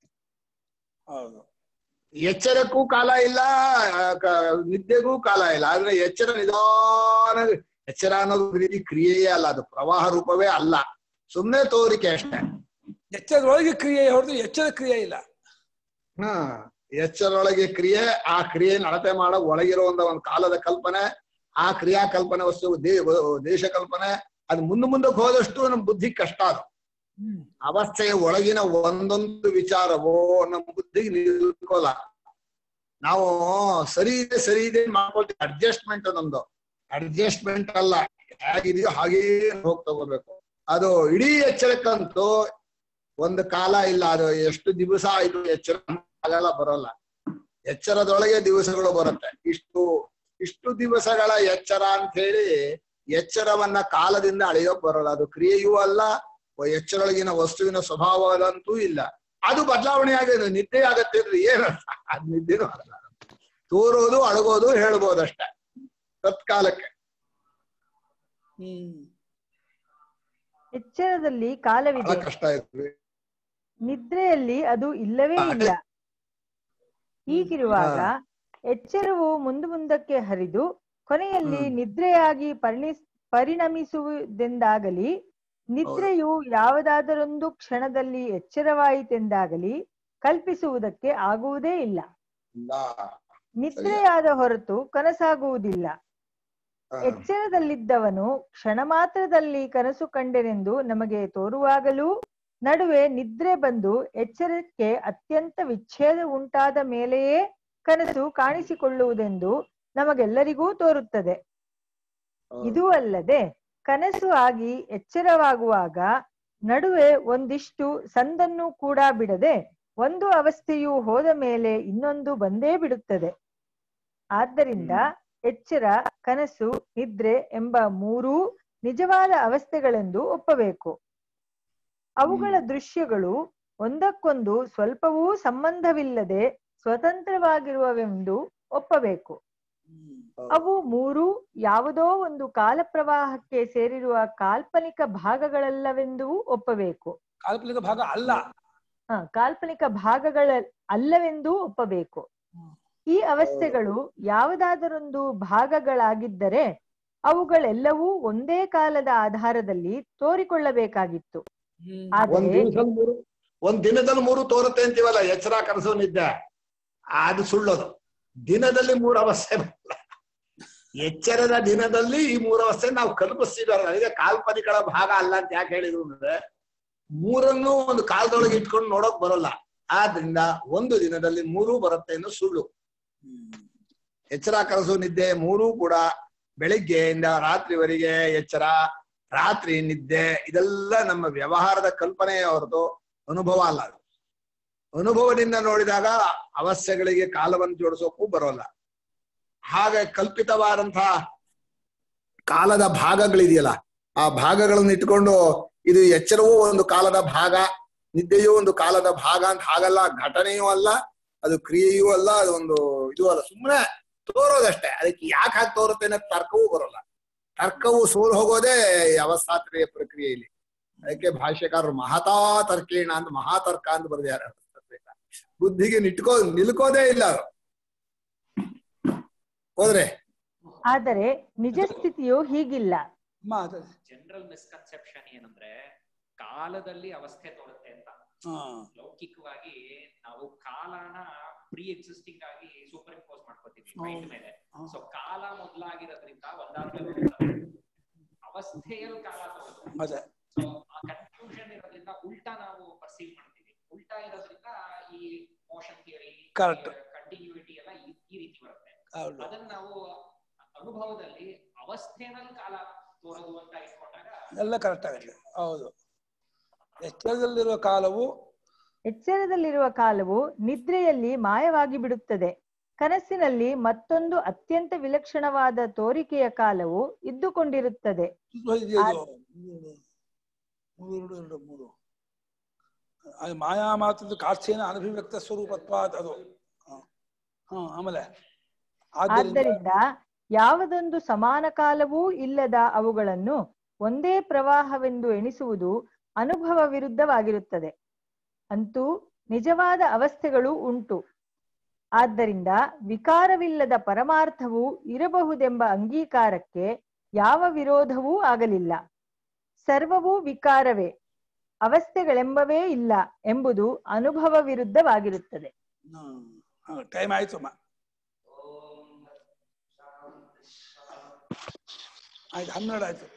S2: ಹೌದು
S6: ಎಚ್ಚರಕ್ಕೂ ಕಾಲ ಇಲ್ಲ ಆ, ಕ- ನಿದ್ದೆಗೂ ಕಾಲ ಇಲ್ಲ ಆದ್ರೆ ಎಚ್ಚರ ನಿಧಾನ ಎಚ್ಚರ ಅನ್ನೋದು ಒಂದು ರೀತಿ ಕ್ರಿಯೆಯೇ ಅಲ್ಲ ಅದು ಪ್ರವಾಹ ರೂಪವೇ ಅಲ್ಲ ಸುಮ್ಮನೆ ತೋರಿಕೆ ಅಷ್ಟೇ
S2: ಎಚ್ಚರದೊಳಗೆ ಕ್ರಿಯೆ ಹೊರತು ಎಚ್ಚರ ಕ್ರಿಯೆ ಇಲ್ಲ
S6: ಹಾ ಎಚ್ಚರೊಳಗೆ ಕ್ರಿಯೆ ಆ ಕ್ರಿಯೆ ಅಳತೆ ಮಾಡೋ ಒಳಗಿರೋ ಒಂದು ಒಂದು ಕಾಲದ ಕಲ್ಪನೆ ಆ ಕ್ರಿಯಾ ಕಲ್ಪನೆ ವಸ್ತು ದೇ- ದೇಶ ಕಲ್ಪನೆ ಅದು ಮುಂದೆ ಮುಂದಕ್ಕೆ ಹೋದಷ್ಟು ನಮ್ ಬುದ್ಧಿ ಕಷ್ಟ ಅದು
S2: ಹ್ಮ್
S6: ಅವಸ್ಥೆಯ ಒಳಗಿನ ಒಂದೊಂದು ವಿಚಾರವೋ ನಮ್ಮ ಬುದ್ಧಿಗೆ ನಿಲ್ಕೋಲ್ಲ ನಾವು ಸರಿ ಇದೆ ಸರಿ ಇದೆ ಮಾಡ್ಕೊಳ್ತೀವಿ ಅಡ್ಜಸ್ಟ್ಮೆಂಟ್ ನಮ್ದು ಅಡ್ಜಸ್ಟ್ಮೆಂಟ್ ಅಲ್ಲ ಹೇಗಿದೆಯೋ ಹಾಗೇ ಹೋಗ್ತಾ ಹೋಗ್ಬೇಕು ಅದು ಇಡೀ ಎಚ್ಚರಕ್ಕಂತೂ ಒಂದು ಕಾಲ ಇಲ್ಲ ಅದು ಎಷ್ಟು ದಿವಸ ಇದು ಎಚ್ಚರ ಆಗಲ್ಲ ಬರೋಲ್ಲ ಎಚ್ಚರದೊಳಗೆ ದಿವಸಗಳು ಬರುತ್ತೆ ಇಷ್ಟು ಇಷ್ಟು ದಿವಸಗಳ ಎಚ್ಚರ ಅಂತ ಹೇಳಿ ಎಚ್ಚರವನ್ನ ಕಾಲದಿಂದ ಅಳೆಯೋಕ್ ಬರೋಲ್ಲ ಅದು ಕ್ರಿಯೆಯೂ ಅಲ್ಲ ಎಚ್ಚರೊಳಗಿನ ವಸ್ತುವಿನ ಸ್ವಭಾವದಂತೂ ಇಲ್ಲ ಅದು ಬದಲಾವಣೆ ಆಗಿದೆ ನಿದ್ದೆ ಆಗತ್ತೆ ಅಂದ್ರೆ ಏನರ್ಥ ಅದ್ ನಿದ್ದೆನೂ ಅಲ್ಲ ತೋರೋದು ಅಳಗೋದು ಹೇಳ್ಬೋದು ಅಷ್ಟೇ ತತ್ಕಾಲಕ್ಕೆ
S2: ಹ್ಮ್
S5: ಎಚ್ಚರದಲ್ಲಿ
S6: ಬಹಳ
S5: ಕಾಲವಿದೆ
S6: ಕಷ್ಟ ಇರ್ತದೆ
S5: ನಿದ್ರೆಯಲ್ಲಿ ಅದು ಇಲ್ಲವೇ ಇಲ್ಲ ಹೀಗಿರುವಾಗ ಎಚ್ಚರವು ಮುಂದು ಮುಂದಕ್ಕೆ ಹರಿದು ಕೊನೆಯಲ್ಲಿ
S6: ಹ್ಮ್.
S5: ನಿದ್ರೆಯಾಗಿ ಪರಿಣಿ ಪರಿಣಮಿಸುವುದೆಂದಾಗಲಿ ನಿದ್ರೆಯು ಯಾವುದಾದರೊಂದು ಕ್ಷಣದಲ್ಲಿ ಎಚ್ಚರವಾಯಿತೆಂದಾಗಲಿ ಕಲ್ಪಿಸುವುದಕ್ಕೆ ಆಗುವುದೇ ಇಲ್ಲ
S6: ಇಲ್ಲ.
S5: ನಿದ್ರೆಯಾದ ಹೊರತು ಕನಸಾಗುವುದಿಲ್ಲ
S6: ಹಾ.
S5: ಎಚ್ಚರದಲ್ಲಿದ್ದವನು ಕ್ಷಣ ಮಾತ್ರದಲ್ಲಿ ಕನಸು ಕಂಡೆನೆಂದು ನಮಗೆ ತೋರುವಾಗಲೂ ನಡುವೆ ನಿದ್ರೆ ಬಂದು ಎಚ್ಚರಕ್ಕೆ ಅತ್ಯಂತ ವಿಚ್ಛೇದ ಉಂಟಾದ ಮೇಲೆಯೇ ಕನಸು ಕಾಣಿಸಿಕೊಳ್ಳುವುದೆಂದು ನಮಗೆಲ್ಲರಿಗೂ ತೋರುತ್ತದೆ
S6: ಹೌದು.
S5: ಇದೂ ಅಲ್ಲದೆ ಕನಸು ಆಗಿ ಎಚ್ಚರವಾಗುವಾಗ ನಡುವೆ ಒಂದಿಷ್ಟು ಸಂದನ್ನು ಕೂಡ ಬಿಡದೆ ಒಂದು ಅವಸ್ಥೆಯು ಹೋದ ಮೇಲೆ ಇನ್ನೊಂದು ಬಂದೇ ಬಿಡುತ್ತದೆ ಆದ್ದರಿಂದ ಎಚ್ಚರ ಕನಸು ನಿದ್ರೆ ಎಂಬ ಮೂರೂ ನಿಜವಾದ ಅವಸ್ಥೆಗಳೆಂದು ಒಪ್ಪಬೇಕು ಅವುಗಳ ದೃಶ್ಯಗಳು ಒಂದಕ್ಕೊಂದು ಸ್ವಲ್ಪವೂ ಸಂಬಂಧವಿಲ್ಲದೆ ಸ್ವತಂತ್ರವಾಗಿರುವವೆಂದು ಒಪ್ಪಬೇಕು ಅವು ಮೂರು ಯಾವುದೋ ಒಂದು ಕಾಲಪ್ರವಾಹಕ್ಕೆ ಸೇರಿರುವ ಕಾಲ್ಪನಿಕ ಭಾಗಗಳಲ್ಲವೆಂದೂ ಒಪ್ಪಬೇಕು
S2: ಕಾಲ್ಪನಿಕ ಭಾಗ ಅಲ್ಲ
S5: ಹ, ಕಾಲ್ಪನಿಕ ಭಾಗಗಳ ಅಲ್ಲವೆಂದೂ ಒಪ್ಪಬೇಕು ಈ ಅವಸ್ಥೆಗಳು ಯಾವುದಾದರೊಂದು ಭಾಗಗಳಾಗಿದ್ದರೆ ಅವುಗಳೆಲ್ಲವೂ ಒಂದೇ ಕಾಲದ ಆಧಾರದಲ್ಲಿ ತೋರಿಕೊಳ್ಳಬೇಕಾಗಿತ್ತು
S2: ಹ್ಮ್
S6: ಒಂದ್
S5: ಆದರೆ
S6: ದಿವಸದಲ್ಲಿ ಮೂರು ಒಂದ್ ದಿನದಲ್ಲಿ ಮೂರು ತೋರುತ್ತೆ ಅಂತೀವಲ್ಲ ಎಚ್ಚರ ಕನಸು ನಿದ್ದೆ ಅದು ಸುಳ್ಳೋದು ದಿನದಲ್ಲಿ ಮೂರು ಅವಸ್ಥೆ ಬರಲ್ಲ ಎಚ್ಚರದ ದಿನದಲ್ಲಿ ಈ ಮೂರು ಅವಸ್ಥೆ ನಾವು ಕಲ್ಪಿಸ್ತೀವಿ ಅದಕ್ಕೆ ಕಾಲ್ಪನಿಕಗಳ ಭಾಗ ಅಲ್ಲ ಅಂತ ಯಾಕೆ ಹೇಳಿದ್ರು ಅಂದ್ರೆ ಮೂರನ್ನು ಒಂದು ಕಾಲದೊಳಗೆ ಇಟ್ಕೊಂಡು ನೋಡೋಕ್ ಬರೋಲ್ಲ ಆದ್ರಿಂದ ಒಂದು ದಿನದಲ್ಲಿ ಮೂರು ಬರುತ್ತೆ ಅನ್ನೋ ಸುಳ್ಳು ಎಚ್ಚರ ಕನಸು ನಿದ್ದೆ ಮೂರೂ ಕೂಡ ಬೆಳಿಗ್ಗೆಯಿಂದ ರಾತ್ರಿವರೆಗೆ ಎಚ್ಚರ ರಾತ್ರಿ ನಿದ್ದೆ ಇದೆಲ್ಲ ನಮ್ಮ ವ್ಯವಹಾರದ ಕಲ್ಪನೆ ಹೊರತು ಅನುಭವ ಅಲ್ಲ ಅದು ಅನುಭವದಿಂದ ನೋಡಿದಾಗ ಅವಸ್ಥೆಗಳಿಗೆ ಕಾಲವನ್ನು ಜೋಡಿಸೋಕ್ಕೂ ಬರೋಲ್ಲ ಹಾಗೆ ಕಲ್ಪಿತವಾದಂತಹ ಕಾಲದ ಭಾಗಗಳಿದೆಯಲ್ಲ ಆ ಭಾಗಗಳನ್ನು ಇಟ್ಕೊಂಡು ಇದು ಎಚ್ಚರವೂ ಒಂದು ಕಾಲದ ಭಾಗ ನಿದ್ದೆಯೂ ಒಂದು ಕಾಲದ ಭಾಗ ಅಂತ ಹಾಗಲ್ಲ ಘಟನೆಯೂ ಅಲ್ಲ ಅದು ಕ್ರಿಯೆಯೂ ಅಲ್ಲ ಅದು ಒಂದು ಇದು ಅಲ್ಲ ಸುಮ್ಮನೆ ತೋರೋದಷ್ಟೇ ಅದಕ್ಕೆ ಯಾಕೆ ಹಾಕಿ ತೋರುತ್ತೆ ಅನ್ನೋ ತರ್ಕವೂ ಬರೋಲ್ಲ ತರ್ಕವು ಸೋಲು ಹೋಗೋದೇ ಈ ಅವಸ್ಥಾತ್ರೆಯ ಪ್ರಕ್ರಿಯೆಯಲ್ಲಿ ಅದಕ್ಕೆ ಭಾಷ್ಯಕಾರರು ಮಹತಾ ತರ್ಕೇಣ ಅಂತ ಮಹಾತರ್ಕ ಅಂತ ಬರೆದಿದ್ದಾರೆ ಬುದ್ಧಿಗೆ ನಿಟ್ಕೋ ನಿಲ್ಕೋದೇ ಇಲ್ಲ ಅದು ಹೋದ್ರೆ
S5: ಆದರೆ ನಿಜ ಸ್ಥಿತಿಯು ಹೀಗಿಲ್ಲ
S2: ಮಾತಾಡಿ
S4: ಜನರಲ್ ಮಿಸ್ಕನ್ಸೆಪ್ಷನ್ ಏನಂದ್ರೆ ಕಾಲದಲ್ಲಿ ಅವಸ್ಥೆ ತೋರುತ್ತೆ ಅಂತ
S2: ಹಾ
S4: ಲೌಕಿಕವಾಗಿ ನಾವು ಕಾಲನ ಪ್ರೀ ಎಕ್ಸಿಸ್ಟಿಂಗ್ ಆಗಿ ಸೂಪರ್ ಇಂಪೋಸ್ ಮಾಡ್ಕೋತೀವಿ
S2: ಹೌದು.
S4: ಮೈಂಡ್ ಮೇಲೆ
S2: ಹೌದು.
S4: ಸೊ ಕಾಲ ಮೊದಲಾಗಿರೋದ್ರಿಂದ ಒಂದಾದ್ಮೇಲೆ ಒಂದು ಅವಸ್ಥೆಯಲ್ಲಿ ಕಾಲ ತೋರುತ್ತೆ
S2: ಮತ್ತೆ
S4: ಸೊ ಆ ಕನ್ಫ್ಯೂಷನ್ ಇರೋದ್ರಿಂದ ಉಲ್ಟಾ ನಾವು ಪರ್ಸೀವ್ ಮಾಡ್ತೀವಿ ಉಲ್ಟಾ ಇರೋದ್ರಿಂದ ಈ ಮೋಷನ್ ಥಿಯರಿ
S2: Correct.
S4: ಕಂಟಿನ್ಯೂಟಿ ಎಲ್ಲ ಈ- ಈ ರೀತಿ ಬರುತ್ತೆ
S2: ಹೌದು
S4: ಅದನ್ನ ನಾವು ಅನುಭವದಲ್ಲಿ ಅವಸ್ಥೆನಲ್ಲಿ ಕಾಲ ತೋರೋದು ಅಂತ ಇಟ್ಕೊಂಡಾಗ
S2: ಎಲ್ಲ ಕರೆಕ್ಟ್ ಆಗುತ್ತೆ ಹೌದು ಎಚ್ಚರದಲ್ಲಿರುವ ಕಾಲವು
S5: ಎಚ್ಚರದಲ್ಲಿರುವ ಕಾಲವು ನಿದ್ರೆಯಲ್ಲಿ ಮಾಯವಾಗಿ ಬಿಡುತ್ತದೆ ಕನಸಿನಲ್ಲಿ ಮತ್ತೊಂದು ಅತ್ಯಂತ ವಿಲಕ್ಷಣವಾದ ತೋರಿಕೆಯ ಕಾಲವು ಇದ್ದುಕೊಂಡಿರುತ್ತದೆ
S2: ಇದೆಯದು ಮೂರು ಮೂರು ಎರಡು ಮೂರು ಅದು ಮಾಯಾ ಮಾತ್ರ ಕಾರ್ಥೇನ ಅನಭಿವ್ಯಕ್ತ ಸ್ವರೂಪತ್ವಾತ್ ಅದು ಹ. ಹ ಆಮೇಲೆ ಆದ್ದರಿಂದ
S5: ಆದ್ದರಿಂದ ಯಾವುದೊಂದು ಸಮಾನ ಕಾಲವೂ ಇಲ್ಲದ ಅವುಗಳನ್ನು ಒಂದೇ ಪ್ರವಾಹವೆಂದು ಎಣಿಸುವುದು ಅನುಭವ ವಿರುದ್ಧವಾಗಿರುತ್ತದೆ ಅಂತೂ ನಿಜವಾದ ಅವಸ್ಥೆಗಳು ಉಂಟು ಆದ್ದರಿಂದ ವಿಕಾರವಿಲ್ಲದ ಪರಮಾರ್ಥವು ಇರಬಹುದೆಂಬ ಅಂಗೀಕಾರಕ್ಕೆ ಯಾವ ವಿರೋಧವೂ ಆಗಲಿಲ್ಲ ಸರ್ವವೂ ವಿಕಾರವೇ ಅವಸ್ಥೆಗಳೆಂಬವೇ ಇಲ್ಲ ಎಂಬುದು ಅನುಭವ ವಿರುದ್ಧವಾಗಿರುತ್ತದೆ
S2: ಟೈಮ್ ಆಯ್ತು ಅಮ್ಮ ಆಯ್ತು ಹನ್ನೆರಡು ಆಯ್ತು